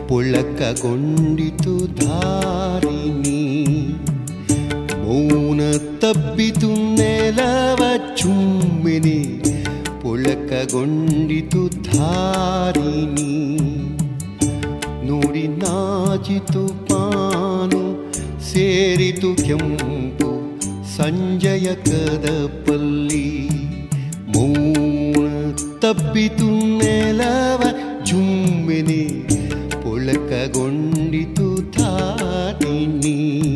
ಪುಳಕಗೊಂಡಿತು ಧಾರಿಣಿ ಮೌನ ತಬ್ಬಿತು ನೆಲವ ಚುಮ್ಮಿನಿ ಪುಳಕಗೊಂಡಿತು ಧಾರಿಣಿ ನೋಡಿ ನಾಚಿತು ಪಾನು ಸೇರಿತು ಕೆಂಪು ಸಂಜಯ ಕದಪಲ್ಲಿ ಮೌನ ತಬ್ಬಿತು ನೆಲವ ಜುಮ್ಮಿನಿ ಪುಳಕಗೊಂಡಿತು ಧಾರಿಣಿ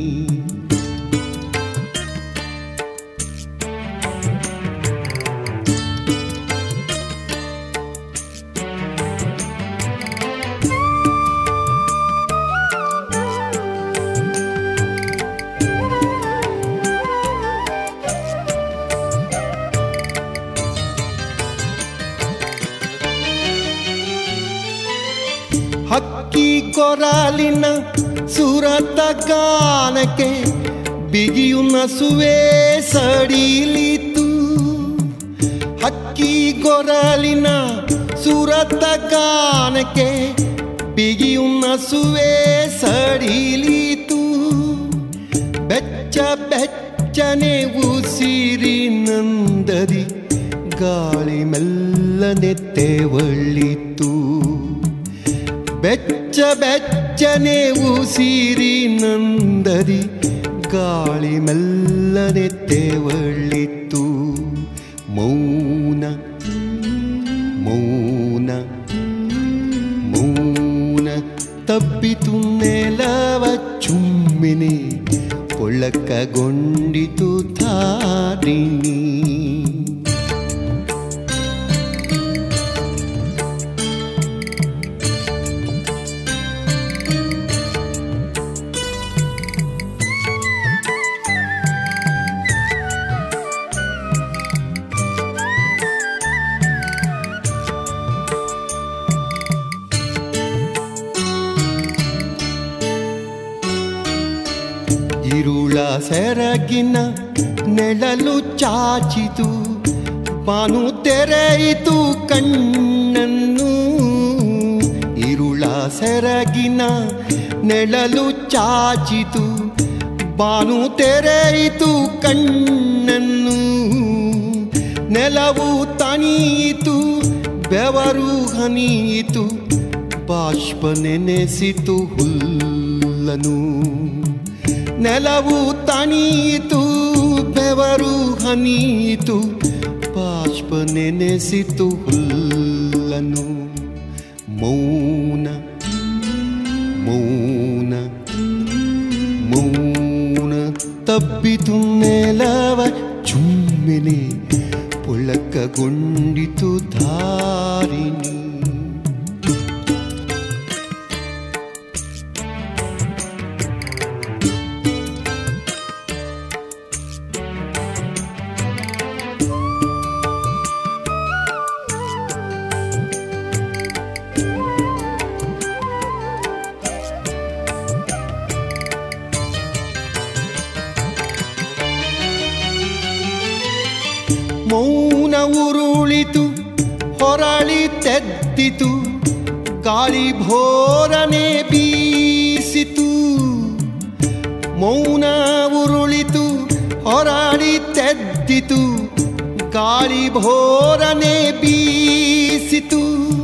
ಹಕ್ಕಿ ಕೊರಾಲಿನ ಸುರತ ಗಾನಕ್ಕೆ ಬಿಗಿಯು ನಸುವೆ ಸಡಿಲಿತು ಹಕ್ಕಿ ಗೊರಲಿನ ಸುರತ ಗಾನಕ್ಕೆ ಬಿಗಿಯು ನಸುವೆ ಸಡಿಲಿತು ಬೆಚ್ಚ ಬೆಚ್ಚನೆ ಉಸಿರಿ ನಂದದಿ ಗಾಳಿ ಮೆಲ್ಲನೆ ತೆವಳಿತು ಬೆಚ್ಚ ಬೆಚ್ಚನೆ ಉಸಿರಿ ನಂದದಿ ಗಾಳಿ ಮೆಲ್ಲನೆ ತೆವಳಿತು ಮೌನ ಮೌನ ಮೌನ ತಬ್ಬಿತು ನೆಲವ ಚುಮ್ಮಿನಿ ಪೊಳಕಗೊಂಡಿತು ಧಾರಿಣಿ ಇರುಳ ಸೆರಗಿನ ನೆಳಲು ಚಾಚಿತು ಬಾನು ತೆರೆಯಿತು ಕಣ್ಣನ್ನು ಇರುಳ ಸೆರಗಿನ ನೆಳಲು ಚಾಚಿತು ಬಾನು ತೆರೆಯಿತು ಕಣ್ಣನ್ನು ನೆಲವು ತಣಿಯಿತು ಬೆವರು ಹನಿಯಿತು ಬಾಷ್ಪ ನೆನೆಸಿತು ಹುಲ್ಲನು ನೆಲವು ತಣಿಯಿತು ಬೆವರು ಹನಿಯಿತು ಬಾಷ್ಪ ನೆನೆಸಿತು ಹುಲ್ಲನು ಮೌನ ಮೌನ ಮೌನ ತಬ್ಬಿತು ನೆಲವ ಚುಮ್ಮಿನಿ ಪುಳಕಗೊಂಡಿತು ಧಾರಿಣಿ ಮೌನ ಉರುಳಿತು ಹೊರಳಿ ತೆದ್ದಿತು ಗಾಳಿ ಭೋರನೆ ಬೀಸಿತು ಮೌನ ಉರುಳಿತು ಹೊರಳಿ ತೆದ್ದಿತು ಗಾಳಿ ಭೋರನೆ ಬೀಸಿತು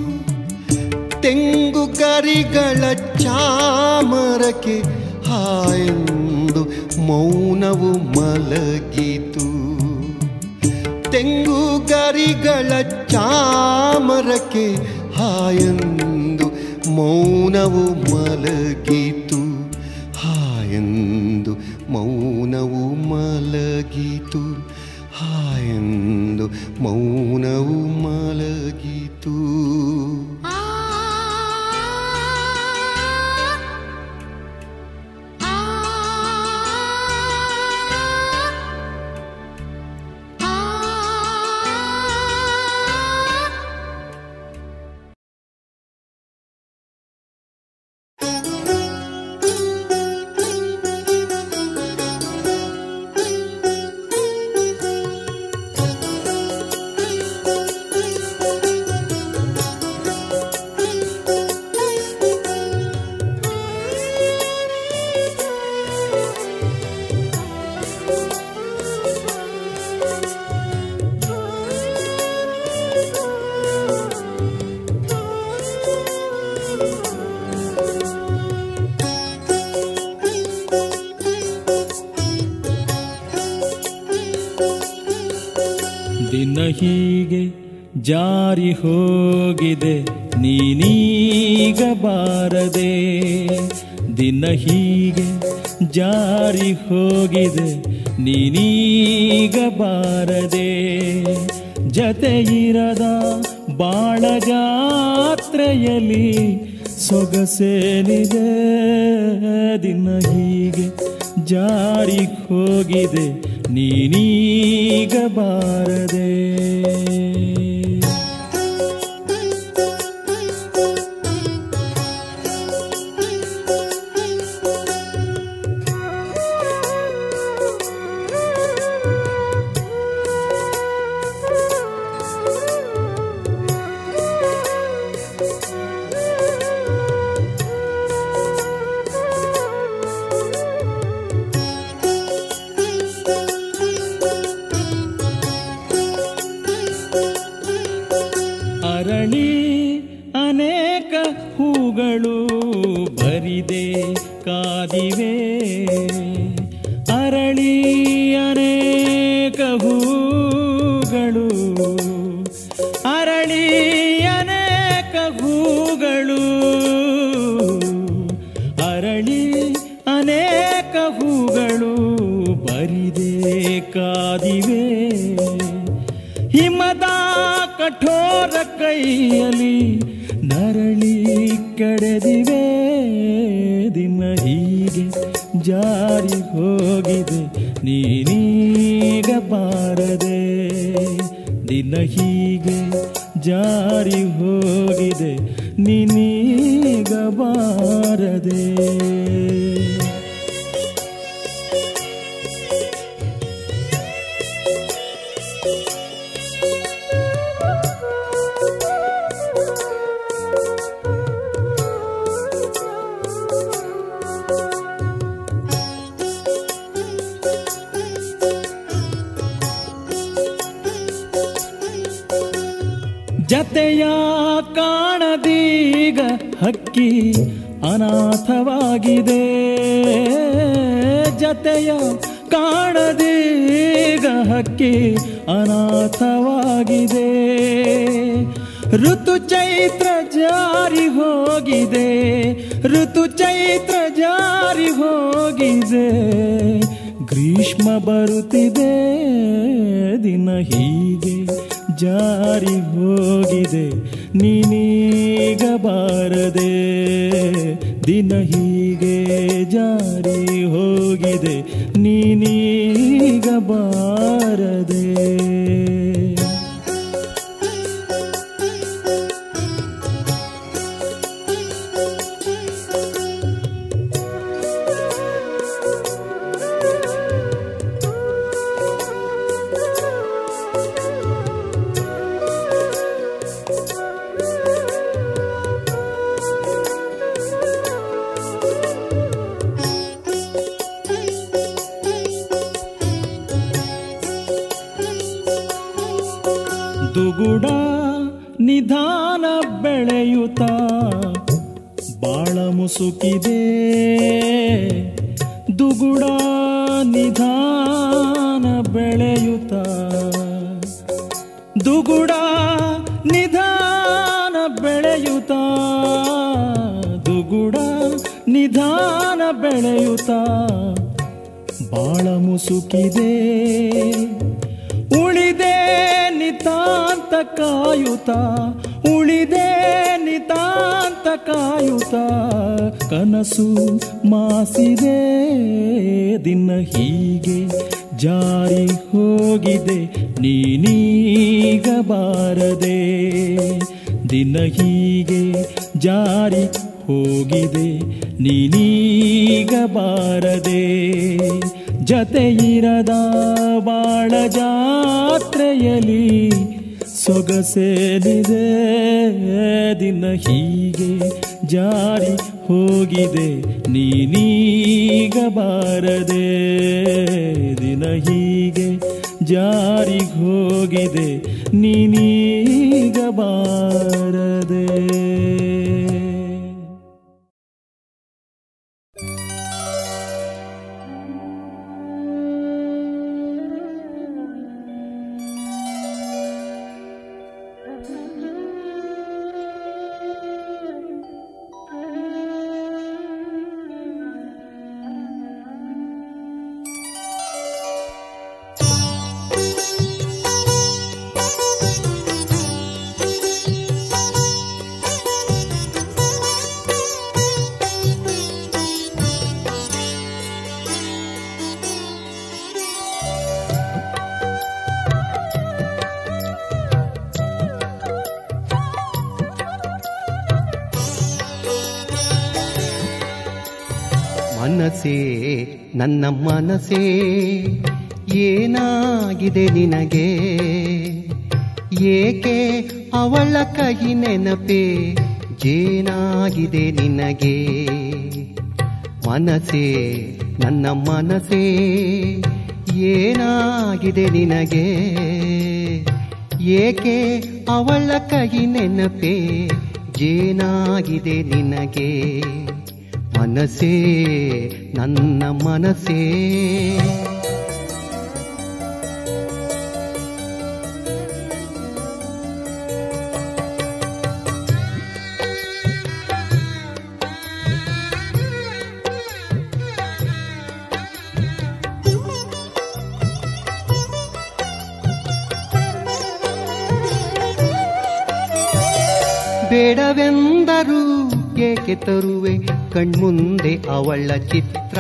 ತೆಂಗು ಕರಿಗಳ ಚಾಮರಕ್ಕೆ ಹಾಯೆಂದು ಮೌನವು ಮಲಗಿತು ತೆಂಗು ಗರಿಗಳ ಚಾಮರಕ್ಕೆ ಹಾಯೆಂದು ಮೌನವು ಮಲಗಿತು ಹಾಯೆಂದು ಮೌನವು ಮಲಗಿತು ಹಾಯೆಂದು ಮೌನವು ಮಲಗಿತು ಆ ಆ ಆ ಹೀಗೆ ಜಾರಿ ಹೋಗಿದೆ ನೀನೀಗ ಬಾರದೆ ದಿನ ಹೀಗೆ ಜಾರಿ ಹೋಗಿದೆ ನೀನೀಗ ಬಾರದೆ ಜತೆ ಇರದ ಬಾಳ ಜಾತ್ರೆಯಲ್ಲಿ ಸೊಗಸೇನಿದೆ ದಿನ ಹೀಗೆ ಜಾರಿ ಹೋಗಿದೆ ನೀನೀಗ ಬಾರದೆ ಅರಳಿ ಅನೇಕ ಹೂಗಳು ಬರಿದೆ ಕಾದಿವೆ ಅರಳಿ ಅನೇಕ ಹೂಗಳು ಅರಳಿ ಅನೇಕ ಹೂಗಳು ಅರಳಿ ಅನೇಕ ಹೂಗಳು ಬರಿದೆ ಕಾದಿವೆ ಹಿಮದ ಕಠೋರ ಕೈಯಲ್ಲಿ ನರಳಿ ಕಡೆದಿವೆ ದಿನ ಹೀಗೆ ಜಾರಿ ಹೋಗಿದೆ ನೀನೀಗ ಬಾರದೆ ದಿನ ಹೀಗೆ ಜಾರಿ ಹೋಗಿದೆ ನೀನೀಗ ಬಾರದೆ ಜತೆಯ ಕಾಣದೀಗ ಹಕ್ಕಿ ಅನಾಥವಾಗಿದೆ ಜತೆಯ ಕಾಣದೀಗ ಹಕ್ಕಿ ಅನಾಥವಾಗಿದೆ ಋತು ಚೈತ್ರ ಜಾರಿ ಹೋಗಿದೆ ಋತು ಚೈತ್ರ ಜಾರಿ ಹೋಗಿದೆ ಗ್ರೀಷ್ಮ ಬರುತ್ತಿದೆ ದಿನ ಹೀಗೆ ಜಾರಿ ಹೋಗಿದೆ ನೀನೀಗ ಬಾರದೆ ದಿನ ಹೀಗೆ ಜಾರಿ ಹೋಗಿದೆ ನೀನೀಗ ಬಾರದೆ ದುಗುಡ ನಿಧಾನ ಬೆಳೆಯುತ್ತ ಬಾಳ ಮುಸುಕಿದೆ ದುಗುಡ ನಿಧಾನ ಬೆಳೆಯುತ್ತ ದುಗುಡ ನಿಧಾನ ಬೆಳೆಯುತ್ತ ದುಗುಡ ನಿಧಾನ ಬೆಳೆಯುತ್ತ ಬಾಳ ಮುಸುಕಿದೆ ಉಳಿದೆ ನಿತಾಂತ ಕಾಯುತ್ತ ಉಳಿದೆ ನಿತಾಂತ ಕಾಯುತ್ತ ಕನಸು ಮಾಸಿದೆ ದಿನ ಹೀಗೆ ಜಾರಿ ಹೋಗಿದೆ ನೀನೀಗ ಬಾರದೆ ದಿನ ಹೀಗೆ ಜಾರಿ ಹೋಗಿದೆ ನೀನೀಗ ಬಾರದೆ ಜತೆ ಇರದ ಬಾಳ ಜಾತ್ರೆಯಲ್ಲಿ ಸೊಗಸೇನಿದೆ ದಿನ ಹೀಗೆ ಜಾರಿ ಹೋಗಿದೆ ನೀನೀಗ ಬಾರದೆ ದಿನ ಹೀಗೆ ಜಾರಿ ಹೋಗಿದೆ ನೀನೀಗ ಬಾರದೆ ಮನಸೇ ನನ್ನ ಮನಸೇ ಏನಾಗಿದೆ ನಿನಗೆ ಏಕೆ ಅವಳ ಕಹಿ ನೆನಪೇ ಜೇನಾಗಿದೆ ನಿನಗೆ ಮನಸೇ ನನ್ನ ಮನಸೇ ಏನಾಗಿದೆ ನಿನಗೆ ಏಕೆ ಅವಳ ಕಹಿ ನೆನಪೇ ಜೇನಾಗಿದೆ ನಿನಗೆ ಮನಸೇ ನನ್ನ ಮನಸೇ ಬೇಡವೆಂದರೂ ಏಕೆ ತರುವೆ ಕಣ್ಮುಂದೆ ಅವಳ ಚಿತ್ರ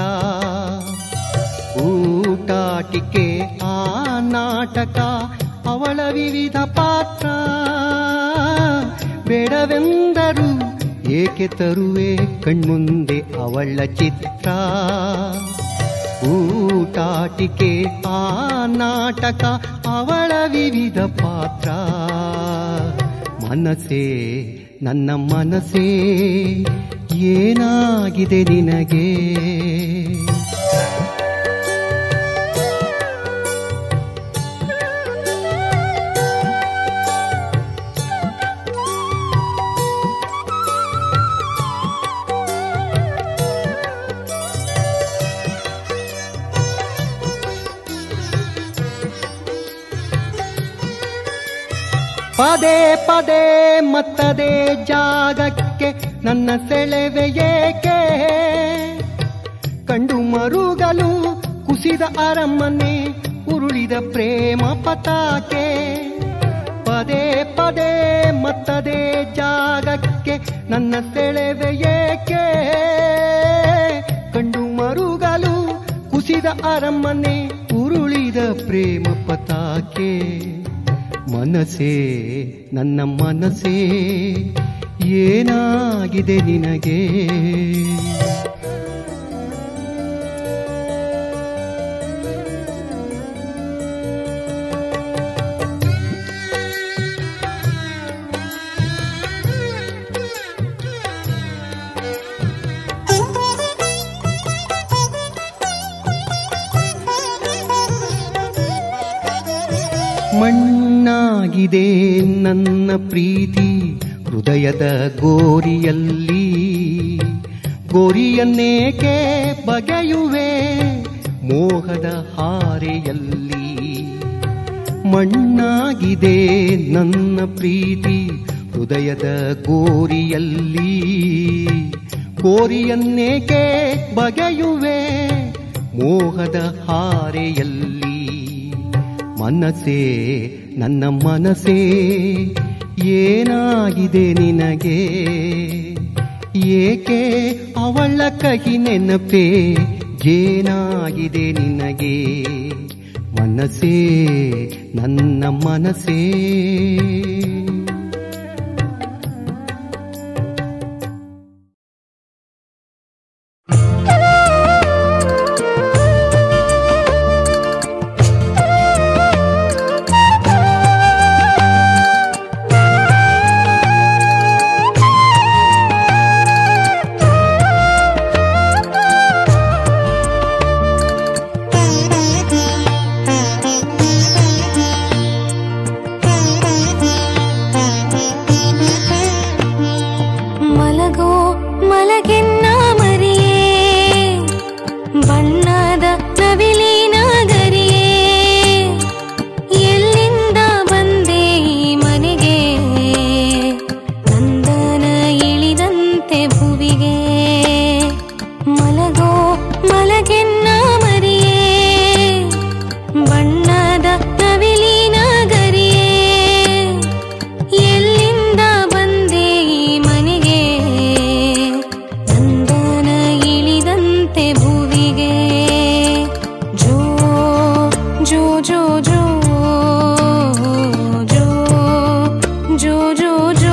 ಊಟಾಟಿಕೆ ಆ ನಾಟಕ ಅವಳ ವಿವಿಧ ಪಾತ್ರ ಬೇಡವೆಂದರೂ ಏಕೆ ತರುವೆ ಕಣ್ಮುಂದೆ ಅವಳ ಚಿತ್ರ ಊಟಾಟಿಕೆ ಆ ನಾಟಕ ಅವಳ ವಿವಿಧ ಪಾತ್ರ ಮನಸೇ ನನ್ನ ಮನಸೇ ಏನಾಗಿದೆ ನಿನಗೆ ಪದೇ ಪದೇ ಮತ್ತದೇ ಜಾಗಕ್ಕೆ ನನ್ನ ಸೆಳೆವೆ ಏಕೆ ಕಂಡು ಮರುಗಲು ಕುಸಿದ ಅರಮನೆ ಉರುಳಿದ ಪ್ರೇಮ ಪತಾಕೆ ಪದೇ ಪದೇ ಮತ್ತದೇ ಜಾಗಕ್ಕೆ ನನ್ನ ಸೆಳೆವೆ ಏಕೆ ಕಂಡು ಮರುಗಲು ಕುಸಿದ ಅರಮನೆ ಉರುಳಿದ ಪ್ರೇಮ ಪತಾಕೆ ಮನಸೇ ನನ್ನ ಮನಸೇ ಏನಾಗಿದೆ ನಿನಗೆ ಮಣ್ಣಾಗಿದೆ ನನ್ನ ಪ್ರೀತಿ ಹೃದಯದ ಗೋರಿಯಲ್ಲಿ ಗೋರಿಯನ್ನೇಕೆ ಬಗೆಯುವೆ ಮೋಹದ ಹಾರೆಯಲ್ಲಿ ಮಣ್ಣಾಗಿದೆ ನನ್ನ ಪ್ರೀತಿ ಹೃದಯದ ಗೋರಿಯಲ್ಲಿ ಗೋರಿಯನ್ನೇಕೆ ಬಗೆಯುವೆ ಮೋಹದ ಹಾರೆಯಲ್ಲಿ ಮನಸೇ ನನ್ನ ಮನಸೇ ಏನಾಗಿದೆ ನಿನಗೆ ಏಕೆ ಅವಳ ಕಹಿ ನೆನಪೇ ಜೇನಾಗಿದೆ ನಿನಗೆ ಮನಸೇ ನನ್ನ ಮನಸೇ ಮಲಗೋ ಮಲಗೆನ್ನ ಮರಿಯೇ ಬಣ್ಣದ ನವಿಲಿನ ಗರಿಯೇ ಎಲ್ಲಿಂದ ಬಂದೆ ಈ ಮನೆಗೆ ನಂದನ ಇಳಿದಂತೆ ಭುವಿಗೆ ಮಲಗೋ ಮಲಗೆನ್ನ ಮರಿಯೇ ಬಣ್ಣದ ನವಿಲಿನ ಗರಿಯೇ ಎಲ್ಲಿಂದ ಬಂದೆ ಈ ಮನೆಗೆ ನಂದನ ಇಳಿದಂತೆ ಭುವಿಗೆ ಜೋ ಜೋ ಜೋ ಜೋ ಜೋ ಜೋ ಜೋ ಜೋ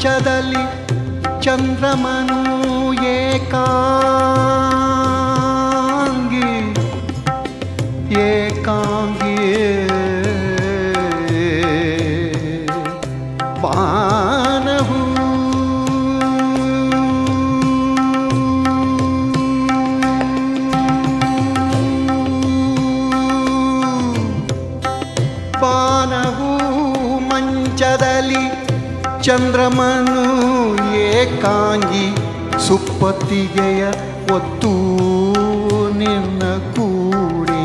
ಮಂಚದಲ್ಲಿ ಚಂದ್ರಮನು ಏಕಾಂಗಿ ಏಕಾಂಗಿ ಬಾನಹೂ ಪಾನಹೂ ಮಂಚದಲ್ಲಿ ಚಂದ್ರಮನು ಏಕಾಂಗಿ ಸುಪ್ಪತ್ತಿಗೆಯ ಒತ್ತು ನಿನ್ನ ಕೂಡೆ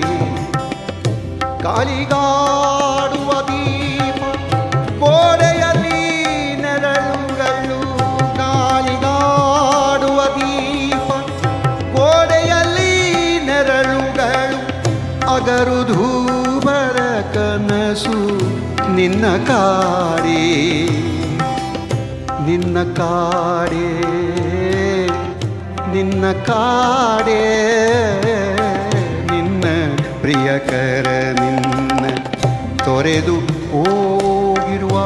ಕಾಲಿಗಾಡುವ ದೀಪ ಗೋಡೆಯಲ್ಲಿ ನೆರಳುಗಳು ಕಾಲಿಗಾಡುವ ದೀಪ ಗೋಡೆಯಲ್ಲಿ ನೆರಳುಗಳು ಅಗರು ಧೂಬರ ಕನಸು ನಿನ್ನ ಕಾಡೆ ನಿನ್ನ ಕಾಡೆ ನಿನ್ನ ಕಾಡೆ ನಿನ್ನ ಪ್ರಿಯಕರ ನಿನ್ನ ತೊರೆದು ಹೋಗಿರುವಾಗ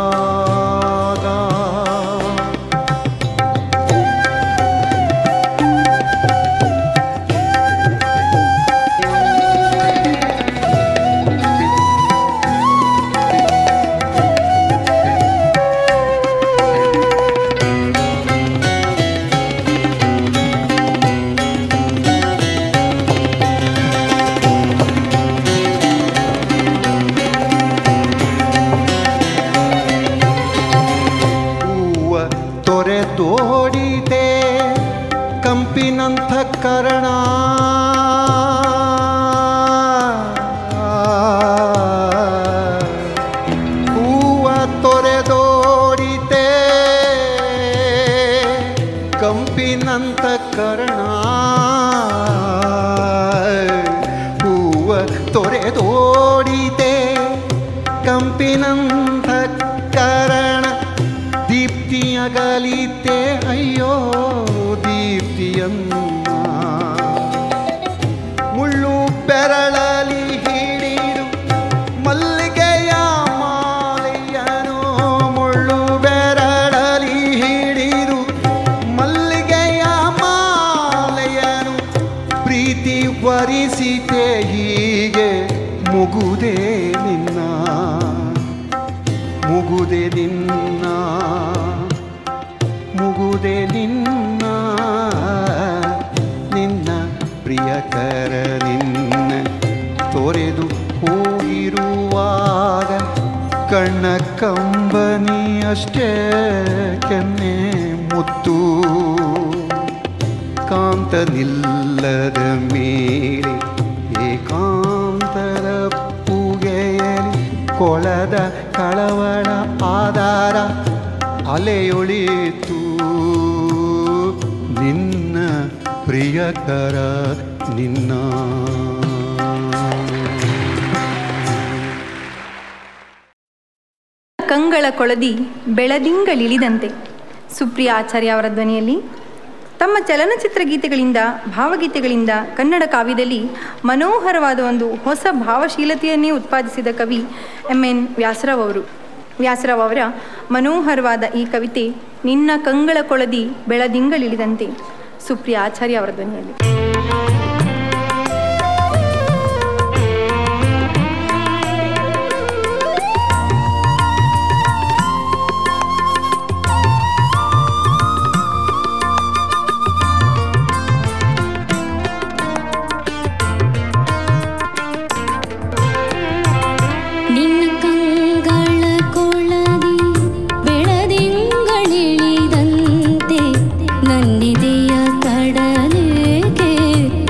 ಹೂವ ತೊರೆದೋಡಿದೆ ಕಂಪಿನಂಥ ಕರಣ ಹೂವ ತೊರೆದೋಡಿದೆ ಕಂಪಿನಂಥ ಕರಣ ಹೂವ ತೊರೆದೋಡಿದೆ ಕಂಪಿನಂಥ ಕರಣ ದೀಪ್ತಿಯಗಲಿತೆ ಅಯ್ಯೋ ದೀಪ್ತಿಯನ್ನ ಮುಳ್ಳು ಬೆರಳಲಿ ಹಿಡಿದು ಮಲ್ಲಿಗೆಯ ಮಾಲೆಯನು ಮುಳ್ಳು ಬೆರಳಲಿ ಹಿಡಿದು ಮಲ್ಲಿಗೆಯ ಮಾಲೆಯನು ಪ್ರೀತಿ ವರಿಸಿತೆ ಹೀಗೆ ಮುಗುದೆ ನಿನ್ನ ಮುಗುದೆ ನಿನ್ನ ಮುಗುದೆ ನಿನ್ನ ನಿನ್ನ ಪ್ರಿಯಕರ ನಿನ್ನ ತೊರೆದು ಹೋಗಿರುವಾಗ ಕಣ್ಣ ಕಂಬನಿ ಅಷ್ಟೇ ಕೆನ್ನೆ ಮುತ್ತು ಕಾಂತನಿಲ್ಲದ ಮೇಲೆ ಏಕಾಂತರ ಪೂಗೆಯಲಿ ಕೊಳದ ಕಳವಳ ಆಧಾರ ಅಲೆಯೊಳಿತು ನಿನ್ನ ಪ್ರಿಯಕರ ನಿನ್ನ ಕಂಗಳ ಕೊಳದಿ ಬೆಳದಿಂಗಳಿಳಿದಂತೆ ಸುಪ್ರಿಯ ಆಚಾರ್ಯ ಅವರ ಧ್ವನಿಯಲ್ಲಿ ತಮ್ಮ ಚಲನಚಿತ್ರ ಗೀತೆಗಳಿಂದ ಭಾವಗೀತೆಗಳಿಂದ ಕನ್ನಡ ಕಾವ್ಯದಲ್ಲಿ ಮನೋಹರವಾದ ಒಂದು ಹೊಸ ಭಾವಶೀಲತೆಯನ್ನೇ ಉತ್ಪಾದಿಸಿದ ಕವಿ ಎಂ ಎನ್ ವ್ಯಾಸರಾವ್ ಅವರು ವ್ಯಾಸರಾವ್ ಅವರ ಮನೋಹರವಾದ ಈ ಕವಿತೆ ನಿನ್ನ ಕಂಗಳ ಕೊಳದಿ ಬೆಳದಿಂಗಳಿಳಿದಂತೆ ಸುಪ್ರಿಯ ಆಚಾರ್ಯ ಅವರ ಧ್ವನಿಯಲ್ಲಿ ನಿನ್ನ ಕಂಗಳ ಕೊಳದಿ ಬೆಳದಿಂಗಳಿಳಿದಂತೆ ನನ್ನಿದೆಯ ಕಡಲಿಗೆ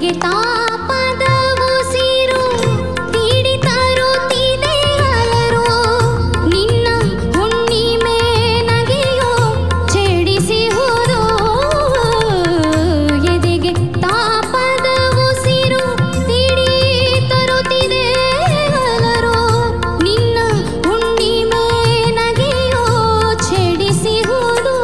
ಬಳಿಗೆ ತಾಪದ ಉಸಿರು ತೀಡಿ ತರುತ್ತಿದೆ ಅಲರು ನಿನ್ನ ಹುಣ್ಣಿಮೆ ನಗೆಯೋ ಛೇಡಿಸಿ ಹೋದೋ ಎದೆಗೆ ತಾಪದ ಉಸಿರು ತೀಡಿ ತರುತ್ತಿದೆ ಅಲರು ನಿನ್ನ ಹುಣ್ಣಿಮೆ ನಗೆಯೋ ಛೇಡಿಸಿ ಹೋದೋ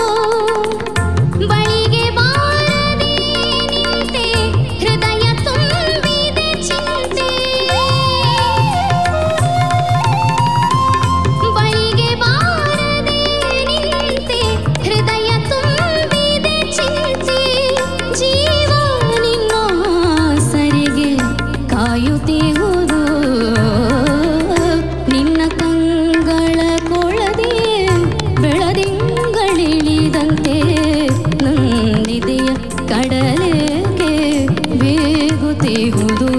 ಬಳಿಗೆ ಬಾರದೆ ನಿಂತೆ ಹೃದಯ ತುಂಬಿದೆ ಚಿಂತೆ ಬಳಿಗೆ ಬಾರದೆ ನಿಂತೆ ಹೃದಯ ತುಂಬಿದೆ ಚಿಂತೆ ಜೀವ ನಿನ್ನ ಸರಿಗೆ ಕಾಯುತ್ತಿಹುದು ನಿನ್ನ ಕಂಗಳ ಕೊಳದೆ ಬೆಳದಿಂಗಳಿಳಿದಂತೆ ನನ್ನಿದೆಯ ಕಡಲೆಗೆ ಬೇಗುತ್ತಿಹುದು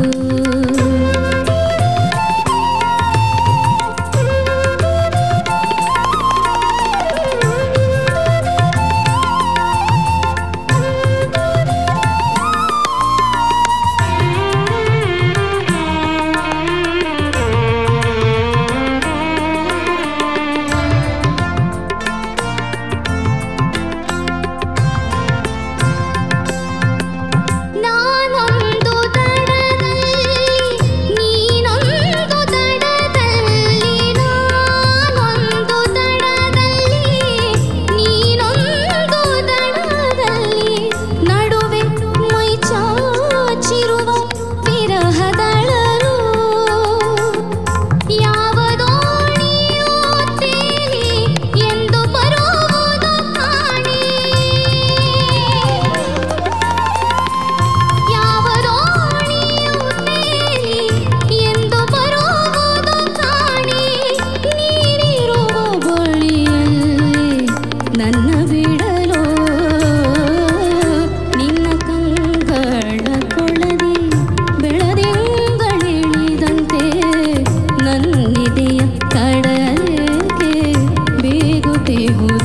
ನಾನೊಂದು ದಡದಲ್ಲಿ ನೀನೊಂದು ದಡದಲ್ಲಿ ನಾನೊಂದು ದಡದಲ್ಲಿ ನೀನೊಂದು ದಡದಲ್ಲಿ ನಡುವೆ ಮೈ ಚಾಚಿರುವ ವಿರಹದಳಲು ಯಾವ ದೋಣಿಯೋ ತೇಲಿ ಎಂದು ಬರುವುದು ಕಾಣೆ ಯಾವ ದೋಣಿಯು ತೇಲಿ ಎಂದು ಬರುವುದು ಕಾಣೆ ನೀರಿರುವ ಬಳಿಯಲ್ಲಿ ನನ್ನ ಬಿಡಲು ನಿನ್ನ ಕಂಗಳ ಕೊಳದೆ ಬೆಳದಿಂಗಳಿಳಿದಂತೆ ನನ್ನಿದೆಯ ಕಡಲೆಗೆ ಬೇಗುತ್ತಿಹುದು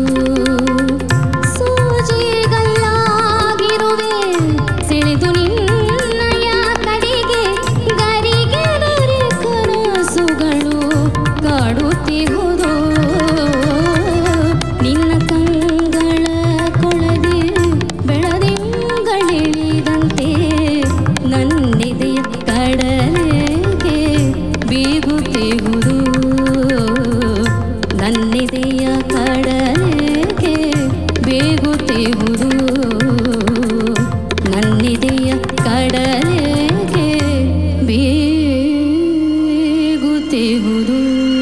ಸೂಜಿಗಲ್ಲಾಗಿರುವೆ ಸೆಳೆದು ನಿನ್ನಯ ಕಡೆಗೆ ಗರಿಗೆದರೆ ಕನಸುಗಳು ಕಾಡುತ್ತಿಹುದು ನಿನ್ನ ಕಂಗಳ ಕೊಳದೆ ಬೆಳದಿಂಗಳಿಳಿದಂತೆ ನನ್ನೆದೆಯ ಕಡಲೆಗೆ ಬೀಗುತ್ತಿಹುದು ನನ್ನೆದೆಯ ಕಡಲೆಗೆ ಬೇಗುತ್ತಿಹುದು ನನ್ನೆದೆಯ ಕಡಲೆಗೆ ಬೇಗುತ್ತಿಹುದು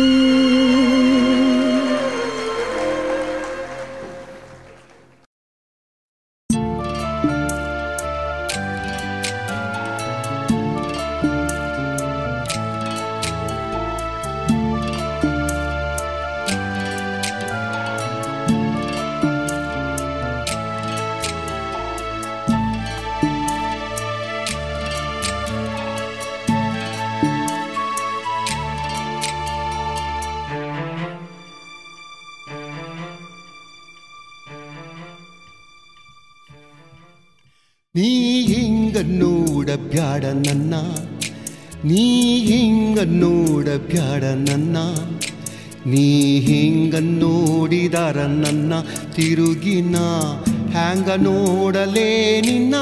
ನೀ ಹಿಂಗ ನೋಡ ಬ್ಯಾಡ ನನ್ನ ನೀ ಹಿಂಗ ನೋಡ ಬ್ಯಾಡ ನನ್ನ ನೀ ಹಿಂಗ ನೋಡಿದಾರ ನನ್ನ ತಿರುಗಿನ ಹ್ಯಾಂಗ ನೋಡಲೇ ನಿನ್ನ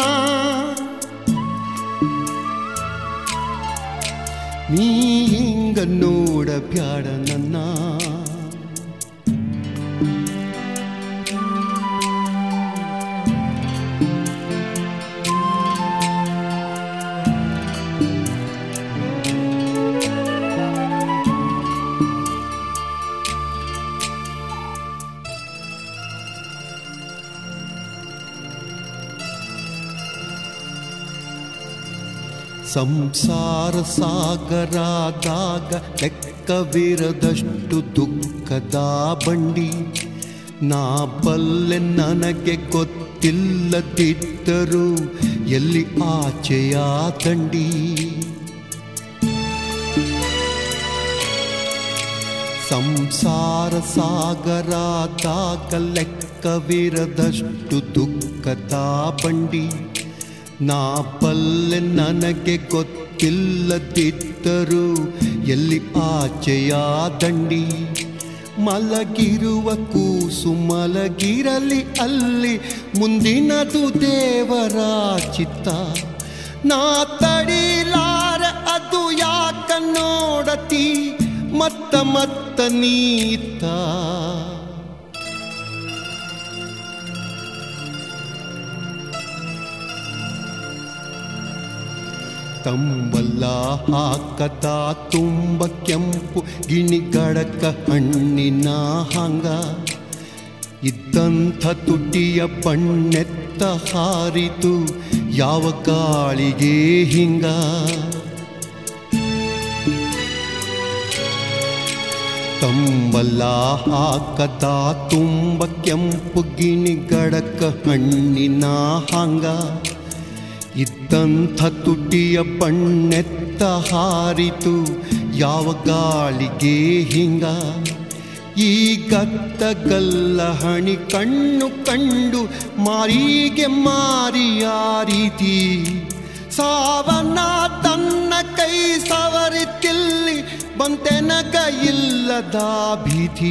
ನೀ ಹಿಂಗ ನೋಡ ಬ್ಯಾಡ ನನ್ನ ಸಂಸಾರ ಸಾಗರಾದಾಗ ಲೆಕ್ಕವಿರದಷ್ಟು ದುಃಖದ ಬಂಡಿ ನಾ ಬಲ್ಲೆ ನನಗೆ ಗೊತ್ತಿಲ್ಲದಿದ್ದರೂ ಎಲ್ಲಿ ಆಚೆಯ ದಂಡಿ ಸಂಸಾರ ಸಾಗರಾದಾಗ ಲೆಕ್ಕವಿರದಷ್ಟು ದುಃಖದ ಬಂಡಿ ನಾ ಬಲ್ಲೆ ನನಗೆ ಗೊತ್ತಿಲ್ಲದಿದ್ದರೂ ಎಲ್ಲಿ ಆಚೆಯ ದಂಡಿ ಮಲಗಿರುವ ಕೂಸು ಮಲಗಿರಲಿ ಅಲ್ಲಿ ಮುಂದಿನದು ದೇವರ ಚಿತ್ತ ನಾ ತಡಿಲಾರ ಅದು ಯಾಕ ನೋಡತಿ ಮತ್ತ ಮತ್ತ ನೀತ ತಂಬಲ್ಲ ಹಾಕದ ತುಂಬ ಕೆಂಪು ಗಿಣಿಗಡಕ ಹಣ್ಣಿನ ಹಂಗ ಇದ್ದಂಥ ತುಟಿಯ ಬಣ್ಣೆತ್ತ ಹಾರಿತು ಯಾವ ಗಾಳಿಗೆ ಹಿಂಗ ತಂಬಲ್ಲ ಹಾಕದ ತುಂಬ ಕೆಂಪು ಗಿಣಿಗಡಕ ಹಣ್ಣಿನ ಹಂಗ ಇದ್ದಂಥ ತುಟಿಯ ಬಣ್ಣೆತ್ತ ಹಾರಿತು ಯಾವ ಗಾಳಿಗೆ ಹಿಂಗ ಈ ಗತ್ತಗಲ್ಲ ಹಣಿ ಕಣ್ಣು ಕಂಡು ಮಾರಿಗೆ ಮಾರಿಯಾರೀತಿ ಸಾವನ ತನ್ನ ಕೈ ಸವರಿತಿಲ್ಲಿ ಬಂತೆನಗ ಇಲ್ಲದ ಭೀತಿ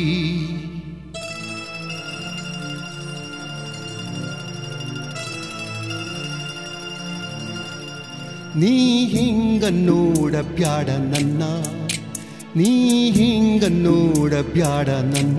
ನೀ ಹಿಂಗ ನೋಡ ಬ್ಯಾಡ ನನ್ನ ನೀ ಹಿಂಗ ನೋಡ ಬ್ಯಾಡ ನನ್ನ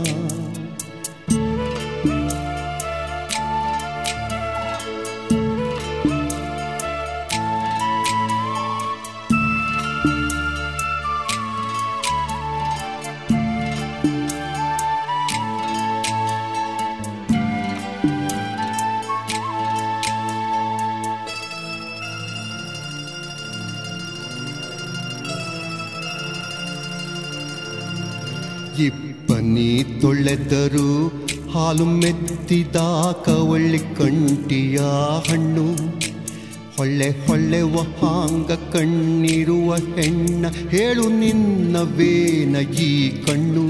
ಇಬ್ಬನಿ ತೊಳೆದರು ಹಾಲು ಮೆತ್ತಿದ ಕವಳ್ಳಿ ಕಂಟಿಯ ಹಣ್ಣು ಹೊಳ್ಳೆ ಹೊಳ್ಳೆವ ಹಾಂಗ ಕಣ್ಣಿರುವ ಹೆಣ್ಣ ಹೇಳು ನಿನ್ನವೇನ ಈ ಕಣ್ಣು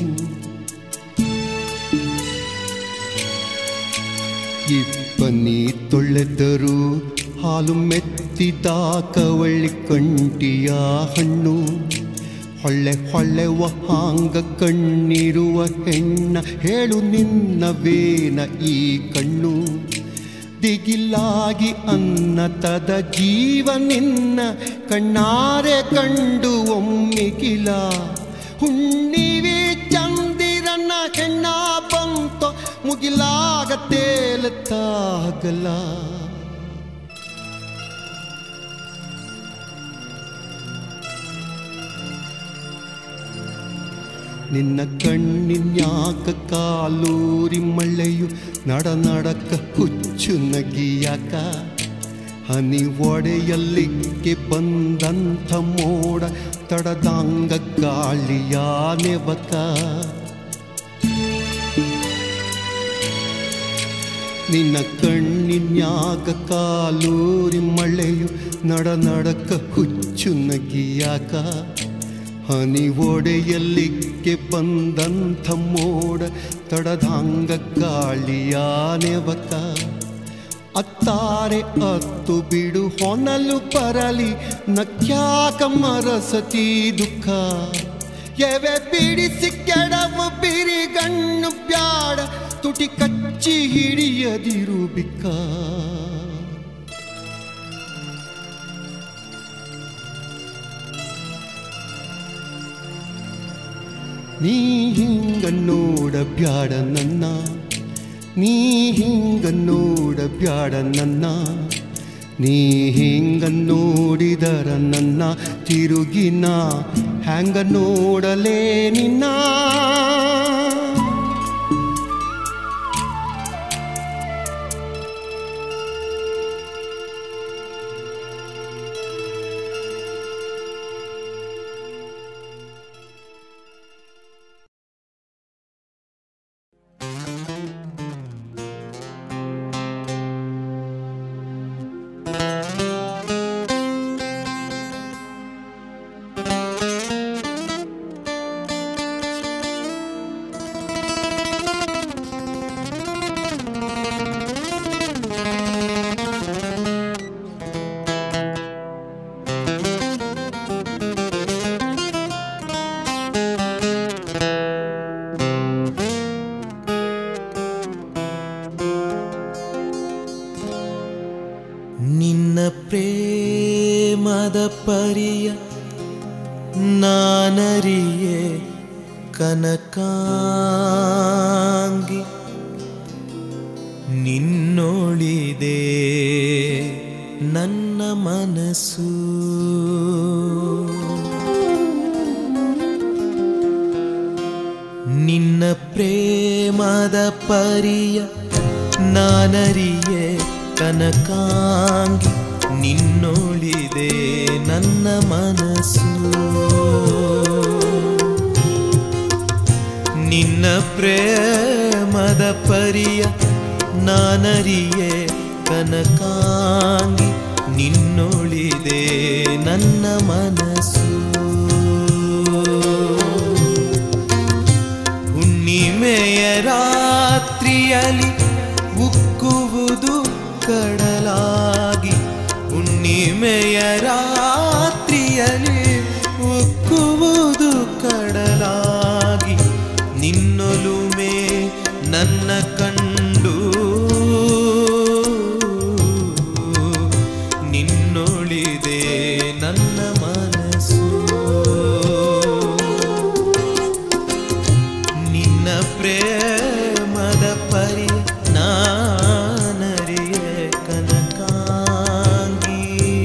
ಇಬ್ಬನಿ ತೊಳೆದರು ಹಾಲು ಮೆತ್ತಿದ ಕವಳ್ಳಿ ಕಂಟಿಯ ಹಣ್ಣು ಹೊಳ್ಳೆ ಹೊಳ್ಳೆವ ಹಾಂಗ ಕಣ್ಣಿರುವ ಹೆಣ್ಣ ಹೇಳು ನಿನ್ನವೇನ ಈ ಕಣ್ಣು ದಿಗಿಲಾಗಿ ಅನ್ನತದ ಜೀವ ನಿನ್ನ ಕಣ್ಣಾರೆ ಕಂಡು ಒಮ್ಮಿಗಿಲ ಹುಣ್ಣಿವಿ ಚಂದಿರನ ಹೆಣ್ಣ ಬಂತೋ ಮುಗಿಲಾಗ ತೇಲತ್ತಾಗಲ ನಿನ್ನ ಕಣ್ಣಿನ್ಯಾಕ ಕಾಲೂರಿ ಮಳೆಯು ನಡ ನಡಕ ಹುಚ್ಚು ನಗಿಯಾಕ ಹನಿ ಒಡೆಯಲ್ಲಿಕ್ಕೆ ಬಂದಂಥ ಮೋಡ ತಡದಂಗ ಗಾಳಿಯ ನೆವಕ ನಿನ್ನ ಕಣ್ಣಿನ್ಯಾಗ ಕಾಲೂರಿ ಮಳೆಯು ನಡ ನಡಕ ಹುಚ್ಚು ನಗಿಯಾಕ ಹನಿ ಒಡೆಯಲ್ಲಿಕ್ಕೆ ಬಂದಂಥ ಮೋಡ ತಡದಂಗ ಗಾಳಿಯ ನೆವಕ ಅತ್ತಾರೆ ಅತ್ತು ಬಿಡು ಹೊನಲು ಬರಲಿ ನಕ್ಯಾಕ ಮರಸತಿ ದುಃಖ ಎವೆ ಬಿಡಿಸಿ ಕೆಡವು ಬಿರಿಗಣ್ಣು ಬ್ಯಾಡ ತುಟಿ ಕಚ್ಚಿ ಹಿಡಿಯದಿರು ಬಿಕ್ಕ ನೀ ಹಿಂಗ ನೋಡ ಬ್ಯಾಡ ನನ್ನ ನೀ ಹಿಂಗ ನೋಡ ಬ್ಯಾಡ ನನ್ನ ನೀ ಹಿಂಗ ನೋಡಿದರ ನನ್ನ ತಿರುಗಿನ ಹ್ಯಾಂಗ ನೋಡಲೇ ನಿನ್ನ ನಿನ್ನ ಪ್ರೇಮದ ಪರಿಯ ನಾನರಿಯೇ ಕನಕಾಂಗಿ ನಿನ್ನೊಳಿದೆ ನನ್ನ ಮನಸ್ಸು ನಿನ್ನ ಪ್ರೇಮದ ಪರಿಯ ನಾನರಿಯೇ ಕನಕಾಂಗಿ ನಿನ್ನೊಳಿದೆ ನನ್ನ ಮನಸ್ಸು ನಿನ್ನ ಪ್ರೇಮದ ಪರಿಯ ನಾನರಿಯೇ ಕನಕಾಂಗಿ ನಿನ್ನೊಳಿದೆ ನನ್ನ ಮನಸ್ಸು ಹುಣ್ಣಿಮೆಯ ರಾತ್ರಿಯಲ್ಲಿ ಉಕ್ಕುವುದು ಕಡಲಾಗಿ ಹುಣ್ಣಿಮೆಯ ರಾತ್ರಿಯಲ್ಲಿ ಉಕ್ಕುವುದು ಕಡಲಾಗಿ ನಿನ್ನೊಲುಮೆ ನನ್ನ ಕಂಡು ನಿನ್ನೊಳಿದೆ ನನ್ನ ಮನಸ್ಸು ನಿನ್ನ ಪ್ರೇಮದ ಪರಿ ನಾನರಿಯೇ ಕನಕಾಂಗಿ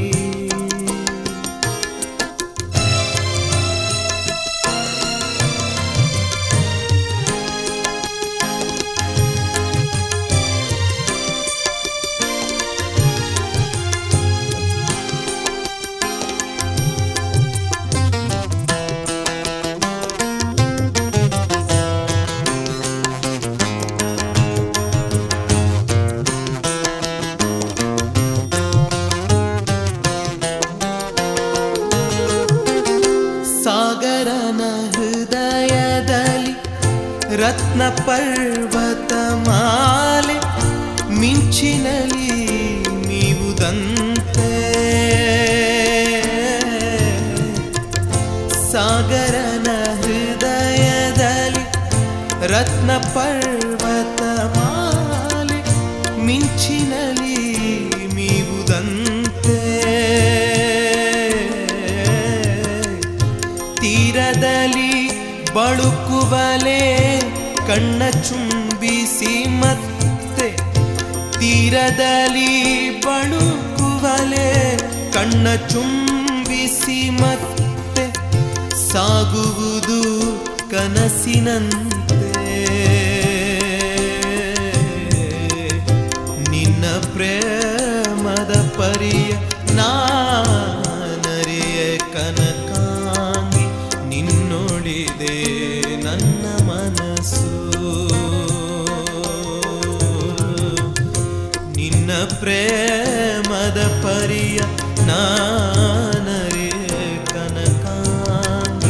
ಸಾಗರನ ಹೃದಯದಲ್ಲಿ ರತ್ನ ಪರ್ವತ ಮಾಲೆ ಮಿಂಚಿನಲ್ಲಿ ಮೀವುದಂತೆ ಸಾಗರನ ಹೃದಯದಲ್ಲಿ ರತ್ನ ಪರ್ವತ ಮಾಲೆ ಮಿಂಚಿನಲ್ಲಿ ಮೀವುದಂತೆ ತೀರದಲ್ಲಿ ಬಳುಕುವಲೆ ಕಣ್ಣ ಚುಂಬಿಸಿ ಮತ್ತೆ ತೀರದಲ್ಲಿ ಬಳುಕುವಲೆ ಕಣ್ಣ ಚುಂಬಿಸಿ ಮತ್ತೆ ಸಾಗುವುದು ಕನಸಿನಂತೆ ನಿನ್ನ ಪ್ರೇಮದ ಪರಿಯ ನಾನರಿಯ ಕನಕಾಂಗಿ ನಿನ್ನೊಳಿದೆ ನನ್ನ ಮನಸ್ಸು ನಿನ್ನ ಪ್ರೇಮದ ಪರಿಯ ನಾನರಿಯ ಕನಕಾಂಗಿ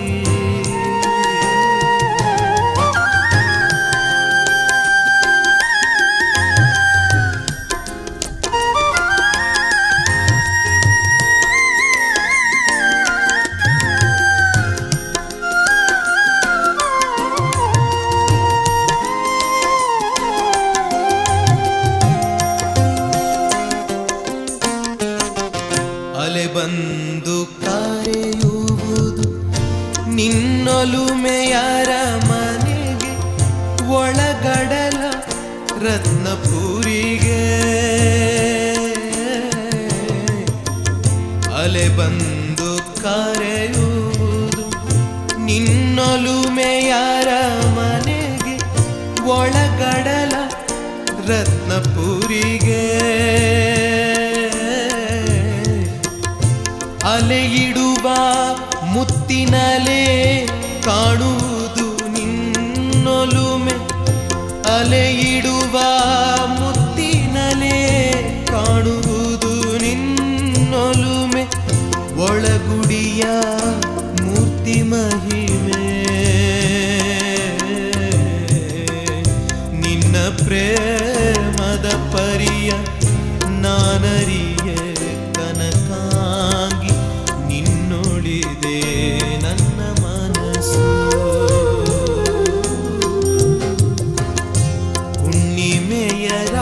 ಅಲೆ ಬಂದು ಕರೆಯುವುದು ನಿನ್ನೊಲುಮೆಯರ ಮನೆಗೆ ಒಳಗಡಲ ರತ್ನಪುರಿಗೆ ಅಲೆ ಬಂದು ಕರೆಯುವುದು ನಿನ್ನೊಲುಮೆಯರ ಮನೆಗೆ ಒಳಗಡಲ ರತ್ನಪುರಿಗೆ ಅಲೆಯಿಡುವ ಮುತ್ತಿನಲೆ ಕಾಣುವುದು ನಿನ್ನೊಲುಮೆ ಅಲೆಯಿಡುವ ಮುತ್ತಿನಲೆ ಕಾಣುವುದು ನಿನ್ನೊಲುಮೆ ಒಳಗುಡಿಯ ಮೂರ್ತಿ ಮಹಿಮೆ ನಿನ್ನ ಪ್ರೇಮದ ಪರಿಯ ನಾನರಿಯೇ ಕನಕಾಂಗಿ ನಿನ್ನೊಳಿದೆ ನನ್ನ ಮನಸ್ಸು ಹುಣ್ಣಿಮೆಯ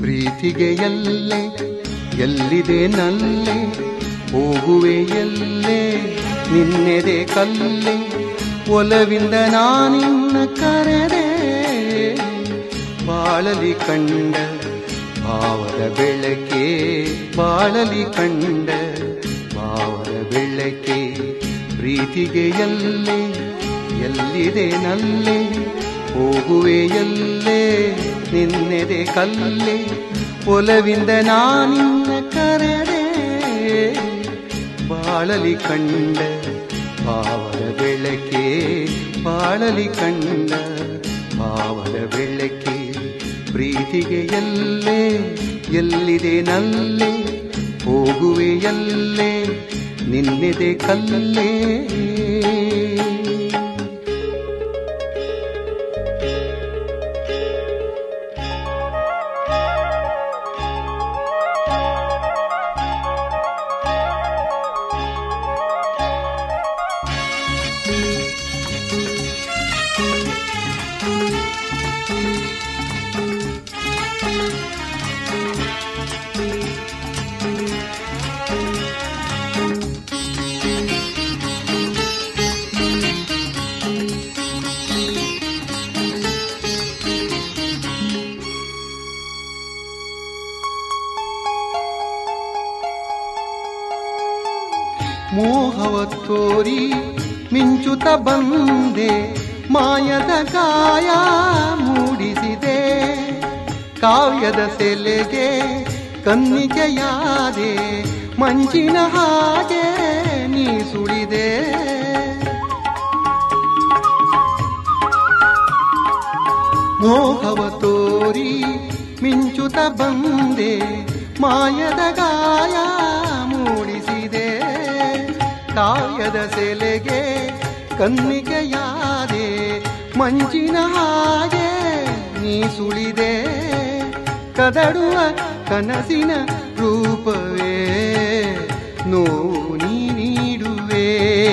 ಪ್ರೀತಿಗೆ ಎಲ್ಲೆ ಎಲ್ಲಿದೆ ನಲ್ಲೆ ಹೋಗುವೆ ಎಲ್ಲೆ ನಿನ್ನೆದೆ ಕಲ್ಲೆ ಒಲವಿಂದ ನಾನಿನ್ನ ಕರೆದೆ ಬಾಳಲಿ ಕಂಡ ಭಾವದ ಬೆಳಕೆ ಬಾಳಲಿ ಕಂಡ ಭಾವದ ಬೆಳಕೆ ಪ್ರೀತಿಗೆ ಎಲ್ಲೆ ಎಲ್ಲಿದೆ ನಲ್ಲೆ ಹೋಗುವೆ ಎಲ್ಲೆ ನಿನ್ನೆದೆ ಕಲ್ಲೆ ಒಲವಿಂದ ನಾನಿನ್ನ ಕರೆದೆ ಬಾಳಲಿ ಕಂಡ ಭಾವದ ಬೆಳಕೆ ಬಾಳಲಿ ಕಂಡ ಭಾವದ ಬೆಳಕೆ ಪ್ರೀತಿಗೆ ಎಲ್ಲೆ ಎಲ್ಲಿದೆ ನಲ್ಲೆ ಹೋಗುವೆ ಎಲ್ಲೆ ನಿನ್ನೆದೆ ಕಲ್ಲೇ ಮೋಹವ ತೋರಿ ಮಿಂಚುತ ಬಂದೆ ಮಾಯದ ಕಾಯ ಮೂಡಿಸಿದೆ ಕಾವ್ಯದ ಸೆಲೆಗೆ ಕನ್ನಿಕೆಯಾದೆ ಮಂಜಿನ ಹಾಗೆ ನೀ ಸುಳಿದೆ ಮೋಹವ ತೋರಿ ಮಿಂಚುತ ಬಂದೆ ಮಾಯದ ಗಾಯ ಮೂಡಿಸಿದೆ ಕಾಯದ ಸೆಲೆಗೆ ಕನ್ನಿಕೆಯಾದೆ ಮಂಜಿನ ಹಾಗೆ ನೀ ಸುಳಿದೆ ಕದಡುವ ಕನಸಿನ ರೂಪವೇ ನೋವು ನೀ ನೀಡುವೆ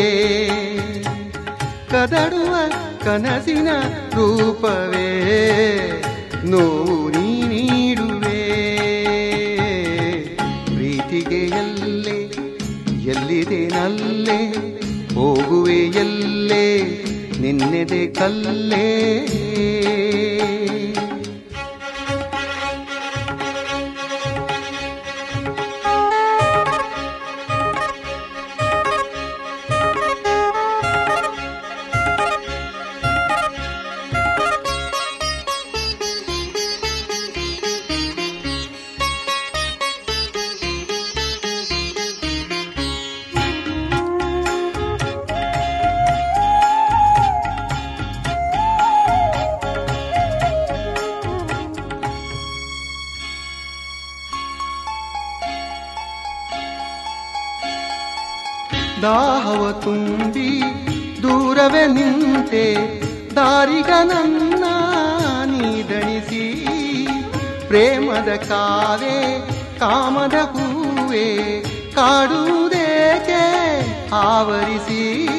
ಕದಡುವ ಕನಸಿನ ರೂಪವೇ ನೋವು ನೀ ನೀಡುವೆ ಪ್ರೀತಿಗೆ ಎಲ್ಲೆ ಎಲ್ಲಿದೆ ನಲ್ಲೆ ಹೋಗುವೆ ಎಲ್ಲೆ ನಿನ್ನೆದೆ ಕಲ್ಲೇ ದಾಹವ ತುಂಬಿ ದೂರವೇ ನಿಂತೆ ದಾರಿಗ ನನ್ನ ನೀದಣಿಸಿ ಪ್ರೇಮದ ಕಾವೆ ಕಾಮದ ಹೂವೆ ಕಾಡುವುದೇಕೆ ಆವರಿಸಿ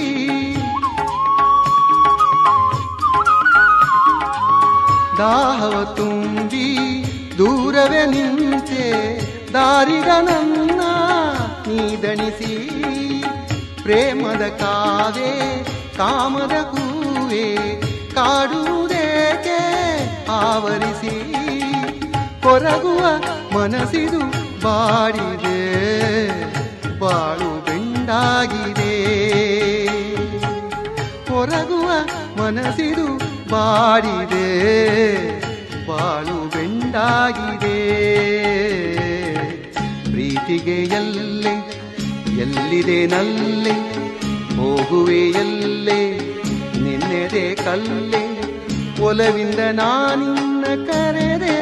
ದಾಹವ ತುಂಬಿ ದೂರವೇ ನಿಂತೆ ದಾರಿಗ ನನ್ನ ನೀದಣಿಸಿ ಪ್ರೇಮದ ಕಾವೆ ಕಾಮದ ಹೂವೆ ಕಾಡುವುದೇಕೆ ಆವರಿಸಿ ಕೊರಗುವ ಮನಸ್ಸಿದು ಬಾಡಿದೆ ಬಾಳು ಬೆಂಡಾಗಿದೆ ಕೊರಗುವ ಮನಸ್ಸಿದು ಬಾಡಿದೆ ಬಾಳು ಬೆಂಡಾಗಿದೆ ಪ್ರೀತಿಗೆ ಎಲ್ಲೆ ಎಲ್ಲಿದೆ ನಲ್ಲೆ ಹೋಗುವೆ ಎಲ್ಲೆ ನಿನ್ನೆದೆ ಕಲ್ಲೆ ಒಲವಿಂದ ನಾನಿನ್ನ ಕರೆದೆ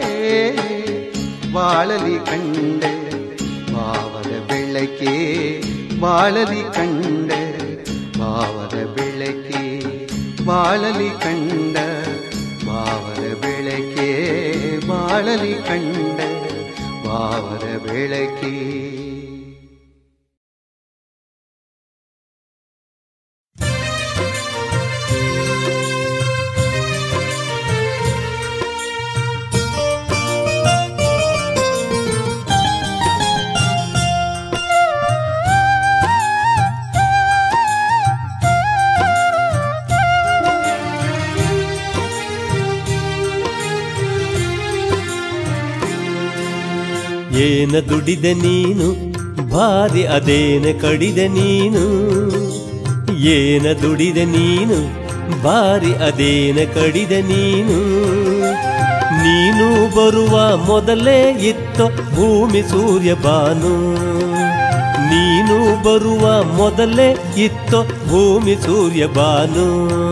ಬಾಳಲಿ ಕಂಡೆ ಭಾವದ ಬೆಳಕೆ ಬಾಳಲಿ ಕಂಡೆ ಭಾವದ ಬೆಳಕೆ ಬಾಳಲಿ ಕಂಡ ಭಾವದ ಬೆಳಕೆ ಬಾಳಲಿ ಕಂಡ ಭಾವದ ಬೆಳಕೆ ಿ ಏನ ದುಡಿದೆ ನೀನು ಭಾರಿ ಅದೇನ ಕಡಿದೆ ನೀನು ಏನ ದುಡಿದೆ ನೀನು ಭಾರಿ ಅದೇನ ಕಡಿದೆ ನೀನು ನೀನು ಬರುವ ಮೊದಲೇ ಇತ್ತೋ ಭೂಮಿ ಸೂರ್ಯ ಬಾನು ನೀನು ಬರುವ ಮೊದಲೇ ಇತ್ತೋ ಭೂಮಿ ಸೂರ್ಯ ಬಾನು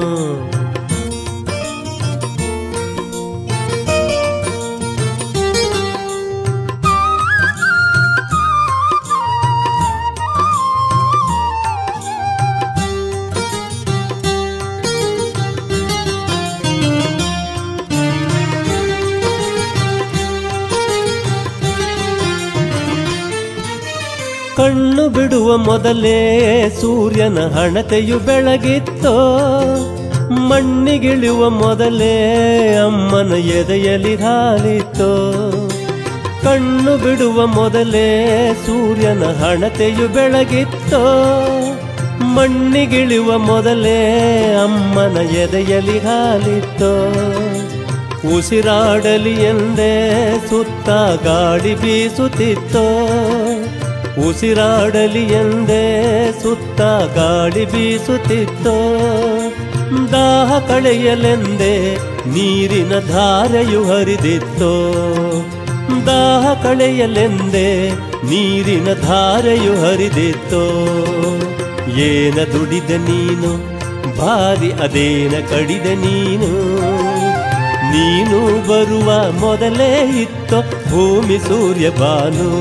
ಕಣ್ಣು ಬಿಡುವ ಮೊದಲೇ ಸೂರ್ಯನ ಹಣತೆಯು ಬೆಳಗಿತ್ತೋ ಮಣ್ಣಿಗಿಳಿಯುವ ಮೊದಲೇ ಅಮ್ಮನ ಎದೆಯಲ್ಲಿ ಹಾಲಿತ್ತೋ ಕಣ್ಣು ಬಿಡುವ ಮೊದಲೇ ಸೂರ್ಯನ ಹಣತೆಯು ಬೆಳಗಿತ್ತೋ ಮಣ್ಣಿಗಿಳಿಯುವ ಮೊದಲೇ ಅಮ್ಮನ ಎದೆಯಲ್ಲಿ ಹಾಲಿತ್ತೋ ಉಸಿರಾಡಲಿ ಎಂದೇ ಸುತ್ತ ಗಾಳಿ ಬೀಸುತ್ತಿತ್ತೋ ಉಸಿರಾಡಲಿ ಎಂದೇ ಸುತ್ತ ಗಾಳಿ ಬೀಸುತ್ತಿತ್ತೋ ದಾಹ ಕಳೆಯಲೆಂದೇ ನೀರಿನ ಧಾರೆಯು ಹರಿದಿತ್ತೋ ದಾಹ ಕಳೆಯಲೆಂದೇ ನೀರಿನ ಧಾರೆಯು ಹರಿದಿತ್ತೋ ಏನ ದುಡಿದ ನೀನು ಭಾರಿ ಅದೇನ ಕಡಿದ ನೀನು ನೀನು ಬರುವ ಮೊದಲೇ ಇತ್ತೋ ಭೂಮಿ ಸೂರ್ಯ ಬಾನು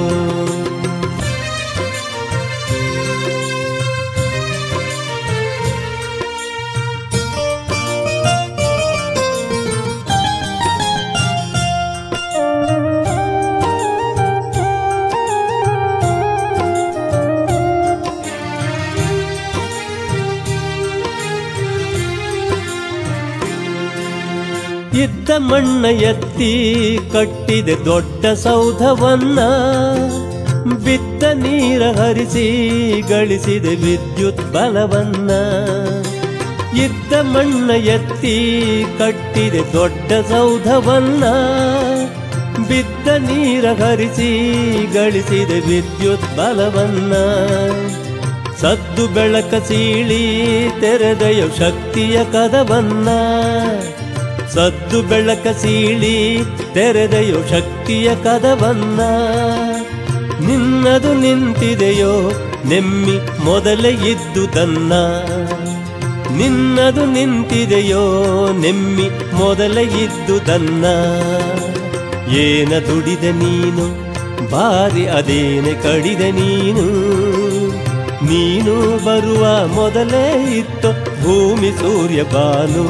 ಇದ್ದ ಮಣ್ಣ ಎತ್ತಿ ಕಟ್ಟಿದೆ ದೊಡ್ಡ ಸೌಧವನ್ನ ಬಿದ್ದ ನೀರ ಹರಿಸಿ ಗಳಿಸಿದೆ ವಿದ್ಯುತ್ ಬಲವನ್ನ ಇದ್ದ ಮಣ್ಣ ಎತ್ತಿ ಕಟ್ಟಿದೆ ದೊಡ್ಡ ಸೌಧವನ್ನ ಬಿದ್ದ ನೀರ ಹರಿಸಿ ಗಳಿಸಿದೆ ವಿದ್ಯುತ್ ಬಲವನ್ನ ಸದ್ದು ಬೆಳಕ ಸೀಳಿ ತೆರೆದೆಯ ಶಕ್ತಿಯ ಕದವನ್ನ ಸದ್ದು ಬೆಳಕ ಸೀಳಿ ತೆರೆದೆಯೋ ಶಕ್ತಿಯ ಕದವನ್ನ ನಿನ್ನದು ನಿಂತಿದೆಯೋ ನೆಮ್ಮಿ ಮೊದಲೇ ಇದ್ದುದನ್ನ ನಿನ್ನದು ನಿಂತಿದೆಯೋ ನೆಮ್ಮಿ ಮೊದಲೇ ಇದ್ದುದನ್ನ ಏನ ದುಡಿದೆ ನೀನು ಬಾರಿ ಅದೇನೆ ಕಡಿದೆ ನೀನು ನೀನು ಬರುವ ಮೊದಲೇ ಇತ್ತು ಭೂಮಿ ಸೂರ್ಯ ಬಾನು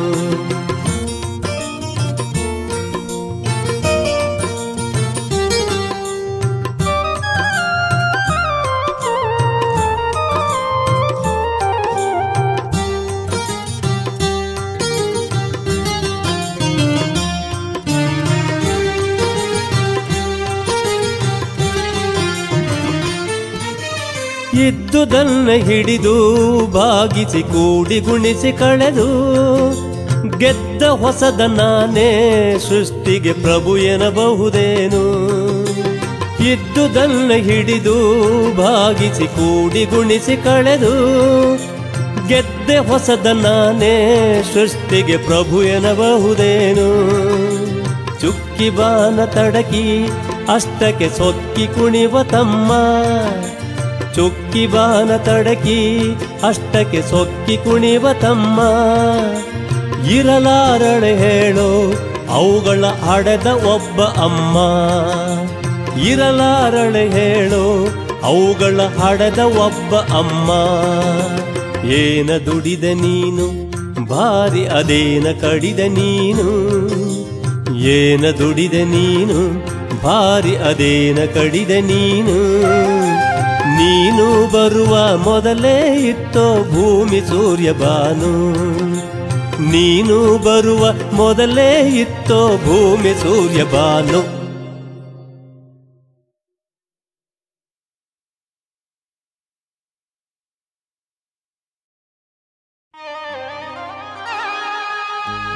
ಇದ್ದುದನ್ನ ಹಿಡಿದು ಭಾಗಿಸಿ ಕೂಡಿ ಗುಣಿಸಿ ಕಳೆದು ಗೆದ್ದ ಹೊಸದ ನಾನೇ ಸೃಷ್ಟಿಗೆ ಪ್ರಭು ಎನ್ನಬಹುದೇನು ಇದ್ದುದನ್ನ ಹಿಡಿದು ಭಾಗಿಸಿ ಕೂಡಿ ಗುಣಿಸಿ ಕಳೆದು ಗೆದ್ದೆ ಹೊಸದ ನಾನೇ ಸೃಷ್ಟಿಗೆ ಪ್ರಭು ಎನ್ನಬಹುದೇನು ಚುಕ್ಕಿ ಬಾನ ತಡಕಿ ಅಷ್ಟಕ್ಕೆ ಸೊಕ್ಕಿ ಕುಣಿವ ತಮ್ಮ ಚುಕ್ಕಿ ಬಾನ ತಡಕಿ ಅಷ್ಟಕ್ಕೆ ಸೊಕ್ಕಿ ಕುಣಿವ ತಮ್ಮ ಇರಲಾರಳೆ ಹೇಳೋ ಅವುಗಳ ಹಡೆದ ಒಬ್ಬ ಅಮ್ಮ ಇರಲಾರಳೆ ಹೇಳೋ ಅವುಗಳ ಹಡೆದ ಒಬ್ಬ ಅಮ್ಮ ಏನ ದುಡಿದೆ ನೀನು ಭಾರಿ ಅದೇನ ಕಡಿದೆ ನೀನು ಏನ ದುಡಿದೆ ನೀನು ಭಾರಿ ಅದೇನ ಕಡಿದೆ ನೀನು ನೀನು ಬರುವ ಮೊದಲೇ ಇತ್ತೋ ಭೂಮಿ ಸೂರ್ಯ ಬಾನು ನೀನು ಬರುವ ಮೊದಲೇ ಇತ್ತೋ ಭೂಮಿ ಸೂರ್ಯ ಬಾನು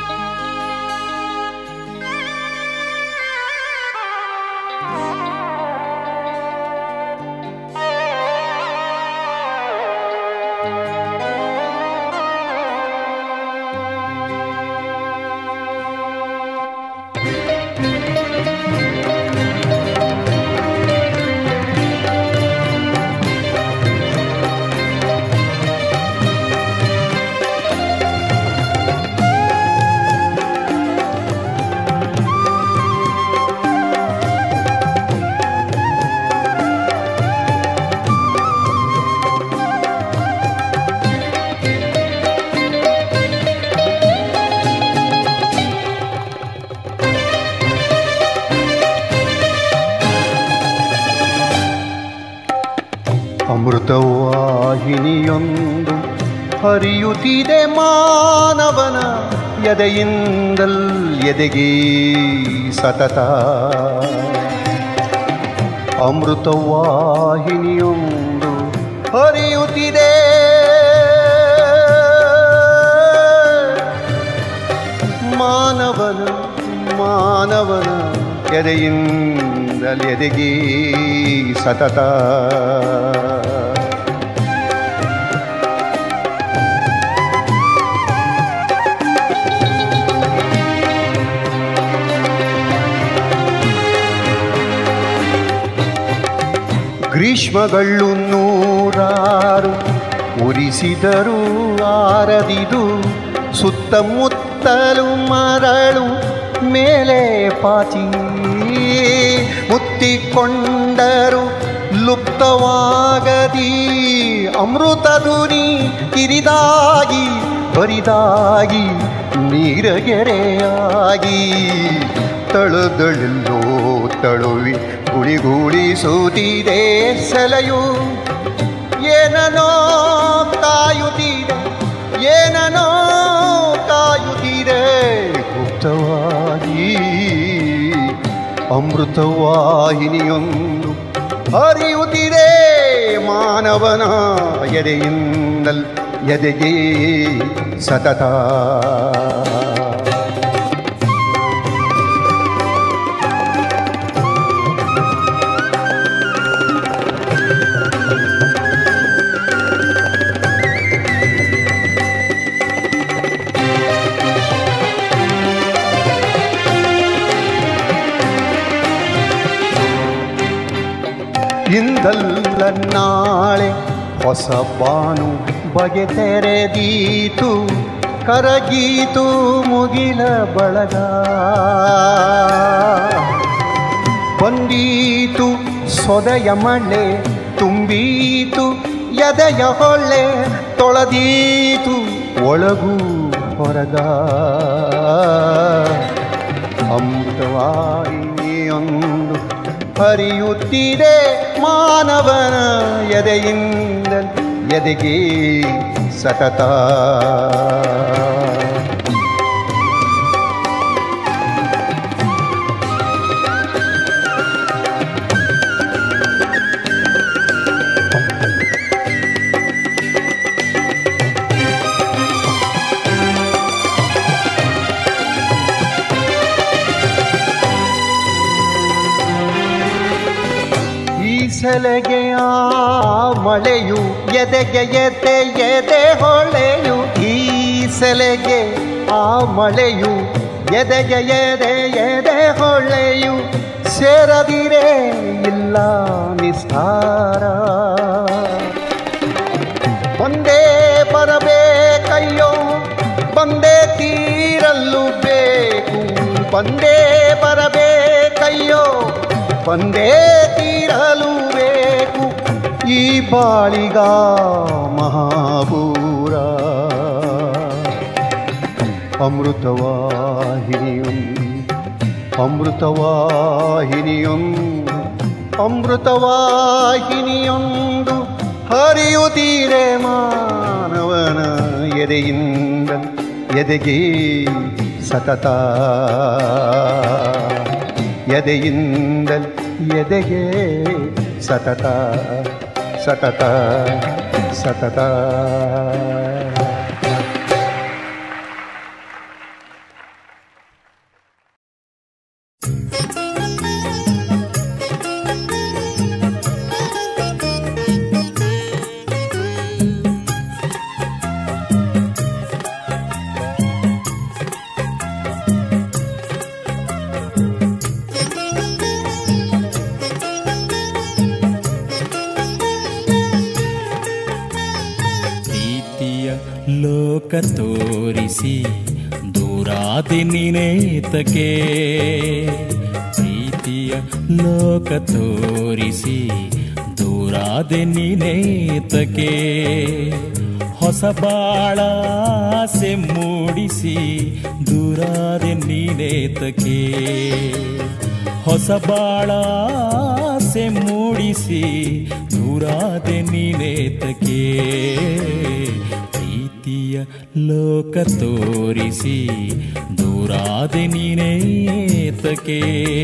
ಆ ವಾಹಿನಿಯೊಂದು ಹರಿಯುತ್ತಿದೆ ಮಾನವನ ಎದೆಯಿಂದಲ್ ಎದೆಗೆ ಸತತ ಅಮೃತವಾಹಿನಿಯೊಂದು ಹರಿಯುತ್ತಿದೆ ಮಾನವನ ಮಾನವನ ಎದೆಯಿಂದಲ್ ಎದೆಗೆ ಸತತ ಗ್ರೀಷ್ಮಗಳು ನೂರಾರು ಉರಿಸಿದರೂ ಆರದಿದು ಸುತ್ತಮುತ್ತಲು ಮರಳು ಮೇಲೆ ಪಾಚಿ ಮುತ್ತಿಕೊಂಡರು ಲುಪ್ತವಾಗದಿ ಅಮೃತ ಧ್ವನಿ ಕಿರಿದಾಗಿ ಬರಿದಾಗಿ ನೀರಗೆರೆಯಾಗಿ ತಳುದಳೆಲ್ಲೋ ತಳುವಿ ಗುಳಿಗುಳಿಸುತ್ತಿದೆ ಸೆಲೆಯು ಏನನೋ ಕಾಯುತ್ತಿದೆ ಏನನೋ ಕಾಯುತ್ತಿದೆ ಗುಪ್ತವಾಗಿ ಅಮೃತವಾಹಿನಿಯೊಂದು ಹರಿಯುತ್ತಿದೆ ಮಾನವನ ಎದೆಯಿಂದಲ್ ಎದೆಗೆ ಸತತ ಇಂದಲ್ಲ ನಾಳೆ ಹೊಸ ಬಾನು ಬಗೆ ತೆರೆದೀತು ಕರಗೀತು ಮುಗಿಲ ಬಳಗ ಬಂದೀತು ಸೊದೆಯ ಮಳೆ ತುಂಬೀತು ಎದೆಯ ಹೊಳ್ಳೆ ತೊಳೆದೀತು ಒಳಗೂ ಹೊರಗ ಅಮೃತವಾಹಿನಿಯೊಂದು ಹರಿಯುತ್ತಿದೆ ಮಾನವನ ಎದೆಯಿಂದ ಎದೆಗೆ ಸತತ ಈ ಸೆಲೆಗೆ ಆ ಮಳೆಯು ಎದೆಗೆ ಎದೆ ಎದೆ ಹೊಳೆಯು ಈ ಸೆಲೆಗೆ ಆ ಮಳೆಯು ಎದೆಗೆ ಎದೆ ಎದೆ ಹೊಳೆಯು ಸೇರದಿರೇ ಇಲ್ಲ ನಿಸ್ತಾರ ಒಂದೇ ಬರಬೇಕಯ್ಯೋ ಬಂದೇ ತೀರಲು ಬೇಕು ಬಂದೇ ಬರಬೇಕಯ್ಯೋ ಬಂದೇ ತೀರಲು ಬೇಕು ಈ ಬಾಳಿಗ ಮಹಾಪೂರ ಅಮೃತವಾಹಿನಿಯೊಂದು ಅಮೃತವಾಹಿನಿಯೊಂದು ಅಮೃತವಾಹಿನಿಯೊಂದು ಹರಿಯುತ್ತೀರೆ ಮಾನವನ ಎದೆಯಿಂದ ಎದೆಗೆ ಸತತ ಎದೆಯಿಂದ ಎದೆಗೆ ಸತತ ಸತತ ಸತತ ಪ್ರೀತಿಯ ಲೋಕ ತೋರಿಸಿ ದೂರಾದಿ ನಿನೇತಕ್ಕೆ ಪ್ರೀತಿಯ ಲೋಕ ತೋರಿಸಿ ದೂರಾದಿ ನಿನೇತಕ್ಕೆ ಹೊಸ ಬಾಳ ಆಸೆ ಮೂಡಿಸಿ ದೂರಾದೆ ನೀನೇತಕ್ಕೆ ಹೊಸ ಬಾಳ ಆಸೆ ಮೂಡಿ ಮೂಡಿಸಿ ದೂರಾದೆ ನೀನೇತಕ್ಕೆ ಪ್ರೀತಿಯ ಲೋಕ ತೋರಿಸಿ ದೂರಾದೆ ನೀನೇತಕ್ಕೆ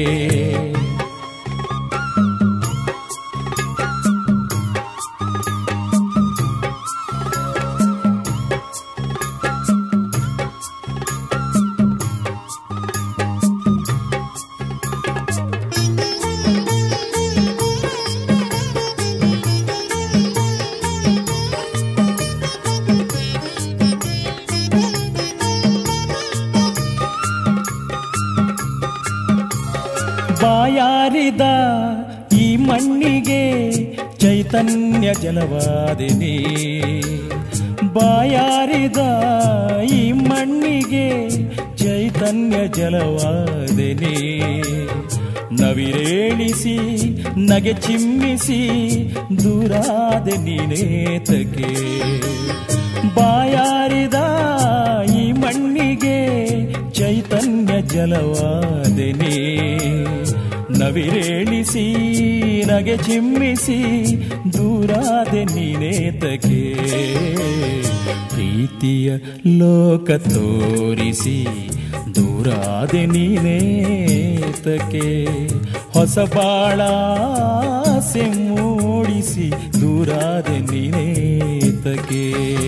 ಬಾಯಾರಿದ ಈ ಮಣ್ಣಿಗೆ ಚೈತನ್ಯ ಜಲವಾದಿನಿ ಬಾಯಾರಿದ ಈ ಮಣ್ಣಿಗೆ ಚೈತನ್ಯ ಜಲವಾದಿನಿ ನವಿರೇಳಿಸಿ ನಗೆ ಚಿಮ್ಮಿಸಿ ದೂರಾದ ನೀನೇತಕ್ಕೆ ಬಾಯಾರಿದ ಈ ಮಣ್ಣಿಗೆ ಚೈತನ್ಯ ಜಲವಾದನೆ ನವಿರೇಳಿಸಿ ನಗೆ ಚಿಮ್ಮಿಸಿ ದೂರಾದ ನೀನೇತಕ್ಕೆ ಪ್ರೀತಿಯ ಲೋಕ ತೋರಿಸಿ ದೂರಾದ ನೀನೇತಕ್ಕೆ ಹೊಸ ಬಾಳ ಆಸೆ ಮೂಡಿಸಿ ದೂರಾದ ನೀನೇತಕ್ಕೆ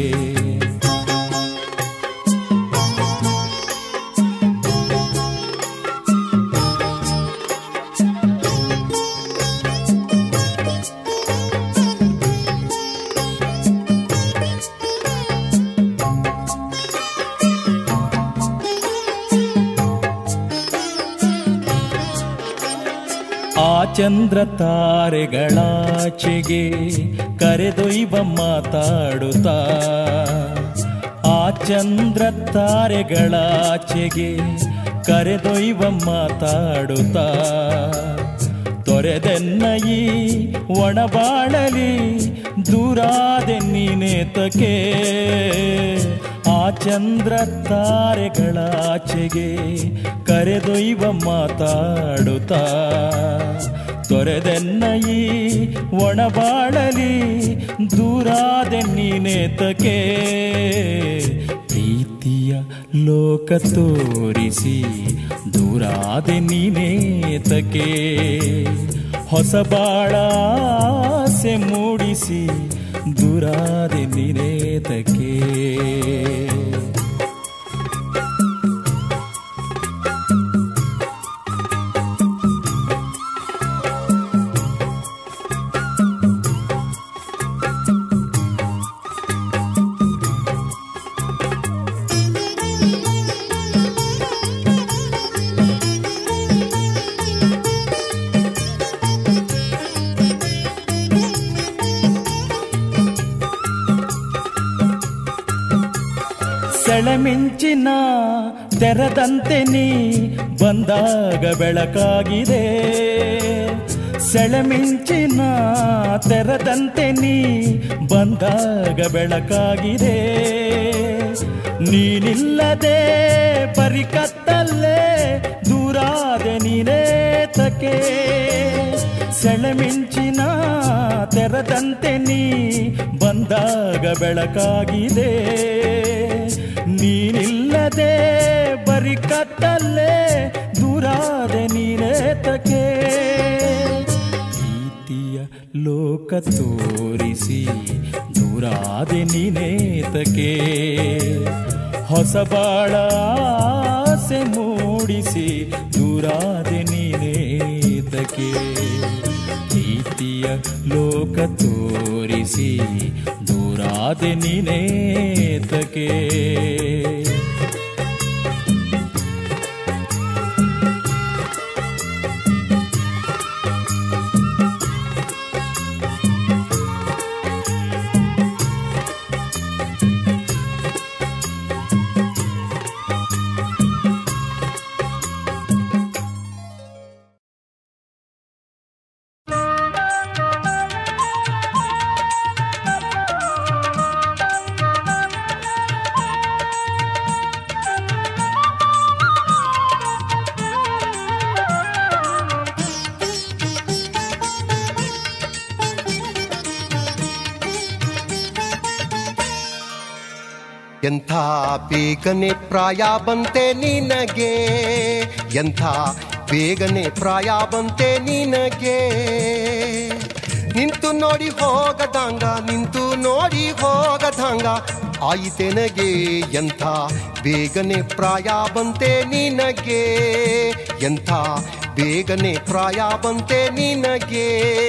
ಆ ಚಂದ್ರ ತಾರೆಗಳಾಚೆಗೆ ಕರೆದೊಯ್ವ ಮಾತಾಡುತ್ತಾ ಆ ಚಂದ್ರ ತಾರೆಗಳಾಚೆಗೆ ಕರೆದೊಯ್ವ ಮಾತಾಡುತ್ತಾ ತೊರೆದೆನ್ನಯಿ ಒಣಬಾಳಲಿ ದೂರಾದೆ ನೀನೇತಕ್ಕೆ ಆ ಚಂದ್ರ ತಾರೆಗಳಾಚೆಗೆ ಕರೆದೊಯ್ವ ಮಾತಾಡುತ್ತಾ ತೊರೆದೆನ್ನಯಿ ಒಣಬಾಳಲಿ ದೂರಾದೆ ನೀನೇತಕ್ಕೆ ಪ್ರೀತಿಯ ಲೋಕ ತೋರಿಸಿ ದೂರಾದೆ ನೀನೇತಕ್ಕೆ ಹೊಸ ಬಾಳ ಆಸೆ ಮೂಡಿಸಿ ದೂರಾದೆ ನೀನೇತಕ್ಕೆ ಸೆಳೆಮಿಂಚಿನ ತೆರದಂತೆ ನೀ ಬಂದಾಗ ಬೆಳಕಾಗಿದೆ ಸೆಳೆಮಿಂಚಿನ ತೆರದಂತೆ ನೀ ಬಂದಾಗ ಬೆಳಕಾಗಿದೆ ನೀನಿಲ್ಲದೆ ಪರಿಕತ್ತಲ್ಲೇ ದೂರಾದೆ ನೀನೇತಕ್ಕೆ ಸೆಳೆಮಿಂಚಿನ ತೆರದಂತೆ ನೀ ಬಂದಾಗ ಬೆಳಕಾಗಿದೆ ನೀನಿಲ್ಲದೆ ಬರಿ ಕತ್ತಲ್ಲೇ ದೂರಾದೆ ನೀನೇತಕ್ಕೆ ಪ್ರೀತಿಯ ಲೋಕ ತೋರಿಸಿ ದೂರಾದೆ ನೀನೇತಕ್ಕೆ ಹೊಸ ಬಾಳ ಆಸೆ ಮೂಡಿಸಿ ದೂರಾದೆ ನೀನೇತಕ್ಕೆ ಪ್ರೀತಿಯ ಲೋಕ ತೋರಿಸಿ ದೂರಾದೆ ನೀನೇತಕ್ಕೆ ಎಂಥ ಬೇಗನೆ ಪ್ರಾಯ ಬಂತೆ ನಿನಗೆ ಎಂಥ ಬೇಗನೆ ಪ್ರಾಯ ಬಂತೆ ನಿನಗೆ ನಿಂತು ನೋಡಿ ಹೋಗದಂಗ ನಿಂತು ನೋಡಿ ಹೋಗದಂಗ ಆಯಿತೆನಗೆ ಎಂಥ ಬೇಗನೆ ಪ್ರಾಯ ಬಂತೆ ನಿನಗೆ ಎಂಥ ಬೇಗನೆ ಪ್ರಾಯ ಬಂತೆ ನಿನಗೆ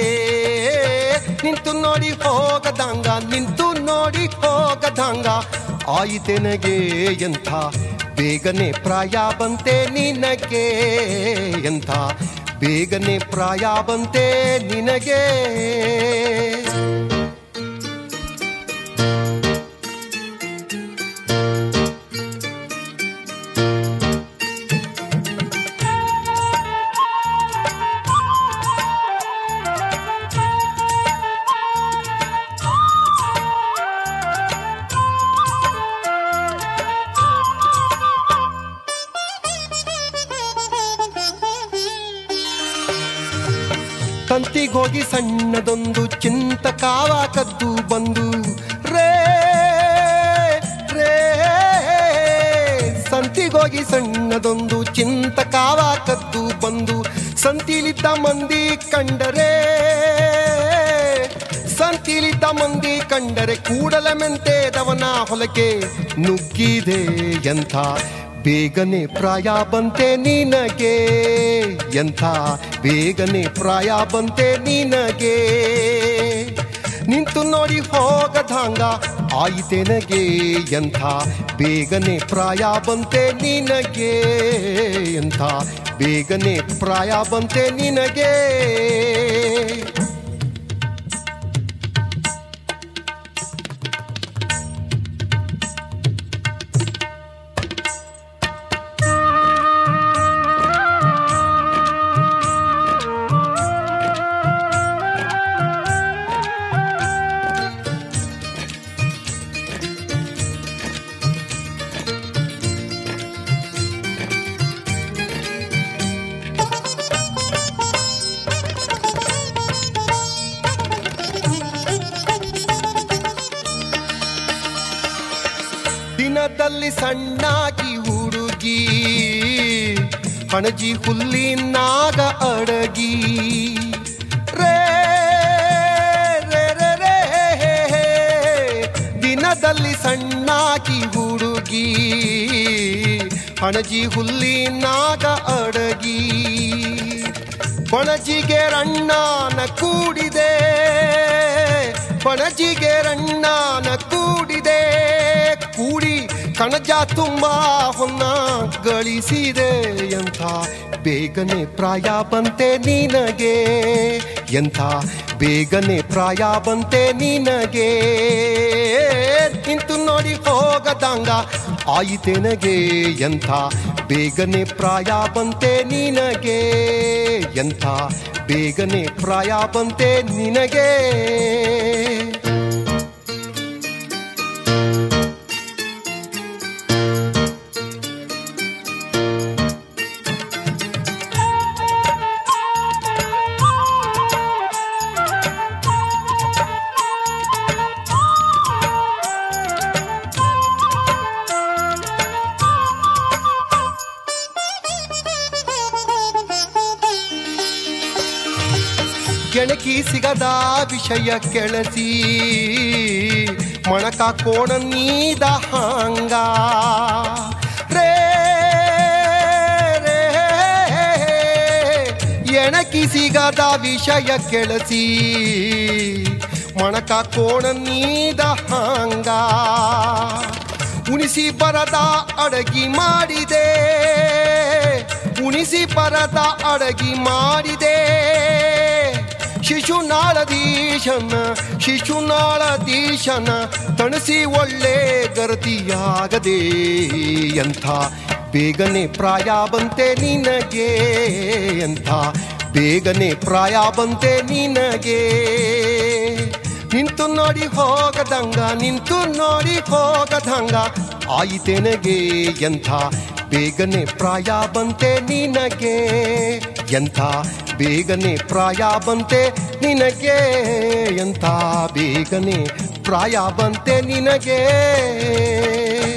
ನಿಂತು ನೋಡಿ ಹೋಗದಂಗ ನಿಂತು ನೋಡಿ ಹೋಗದಂಗ ಆಯಿತೆನಗೆ ಎಂಥ ಬೇಗನೆ ಪ್ರಾಯ ಬಂತೆ ನಿನಗೆ ಎಂಥ ಬೇಗನೆ ಪ್ರಾಯ ಬಂತೆ ನಿನಗೆ ತಂತಿಗೋಗಿ ಸಣ್ಣದೊಂದು ಚಿಂತ ಕಾವ ಕದ್ದು ಬಂದು ರೇ ರೇ ಸಂತಿಗೋಗಿ ಸಣ್ಣದೊಂದು ಚಿಂತ ಕಾವ ಕದ್ದು ಬಂದು ಸಂತಿಲಿದ್ದ ಮಂದಿ ಕಂಡರೆ ಸಂತಿಲಿದ್ದ ಮಂದಿ ಕಂಡರೆ ಕೂಡಲ ಮೆಂತೆದವನ ಹೊಲಕ್ಕೆ ನುಗ್ಗಿದೆ ಎಂಥ ಬೇಗನೆ ಪ್ರಾಯ ಬಂತೆ ನಿನಗೆ ಎಂಥ ಬೇಗನೆ ಪ್ರಾಯ ಬಂತೆ ನಿನಗೆ ನಿಂತು ನೋಡಿ ಹೋಗದಂಗ ಆಯಿತೆನಗೆ ಎಂಥ ಬೇಗನೆ ಪ್ರಾಯ ಬಂತೆ ನಿನಗೆ ಎಂಥ ಬೇಗನೆ ಪ್ರಾಯ ಬಂತೆ ನಿನಗೆ ದಿನದಲ್ಲಿ ಸಣ್ಣಾಗಿ ಹುಡುಗಿ ಹಣಜಿ ಹುಲ್ಲಿನಾಗ ಅಡಗಿ ರೇ ರೇ ರೇ ರೇ ಹೇ ಹೇ. ದಿನದಲ್ಲಿ ಸಣ್ಣಾಗಿ ಹುಡುಗಿ ಹಣಜಿ ಹುಲ್ಲಿನಾಗ ಅಡಗಿ ಪಣಜಿಗೆ ರಣ್ಣಾನ ಕೂಡಿದೆ ಪಣಜಿಗೆ ರಣ್ಣಾನ ಕೂಡಿದೆ ಕೂಡಿ ಕಣಜ ತುಂಬ ಹೊನ್ನ ಗಳಿಸಿದೆ ಎಂಥ ಬೇಗನೆ ಪ್ರಾಯ ಬಂತೆ ನಿನಗೆ ಎಂಥ ಬೇಗನೆ ಪ್ರಾಯ ಬಂತೆ ನಿನಗೆ ನಿಂತು ನೋಡಿ ಹೋಗದಂಗ ಆಯಿತೆನಗೆ ಎಂಥ ಬೇಗನೆ ಪ್ರಾಯ ಬಂತೆ ನಿನಗೆ ಎಂಥ ಬೇಗನೆ ಪ್ರಾಯ ಬಂತೆ ನಿನಗೆ ಕೆಣಕಿ ಸಿಗದ ವಿಷಯ ಕೆಳಸಿ ಮೊಣಕ ಕೋಣ ನೀದ ಹಾಂಗ ರೇ ರೇ ಎಣಕಿ ಸಿಗದ ವಿಷಯ ಕೆಳಸಿ ಮೊಣಕ ಕೋಣ ನೀದ ಹಾಂಗ ಉಣಿಸಿ ಬರದ ಅಡಗಿ ಮಾಡಿದೆ ಉಣಿಸಿ ಬರದ ಅಡಗಿ ಮಾಡಿದೆ ಶಿಶುನಾಳದೀಶನ ಶಿಶುನಾಳದೀಶನ ತಣಿಸಿ ಒಳ್ಳೆ ಗರತಿಯಾಗದೆ ಎಂಥ ಬೇಗನೆ ಪ್ರಾಯ ಬಂತೆ ನಿನಗೆ ಎಂಥ ಬೇಗನೆ ಪ್ರಾಯ ಬಂತೆ ನಿನಗೆ ನಿಂತು ನೋಡಿ ಹೋಗದಂಗ ನಿಂತು ನೋಡಿ ಹೋಗದಂಗ ಆಯಿತೆನಗೆ ಎಂಥ ಬೇಗನೆ ಪ್ರಾಯ ಬಂತೆ ನಿನಗೆ ಎಂಥ ಬೇಗನೆ ಪ್ರಾಯ ಬಂತೆ ನಿನಗೆ ಎಂಥ ಬೇಗನೆ ಪ್ರಾಯ ಬಂತೆ ನಿನಗೆ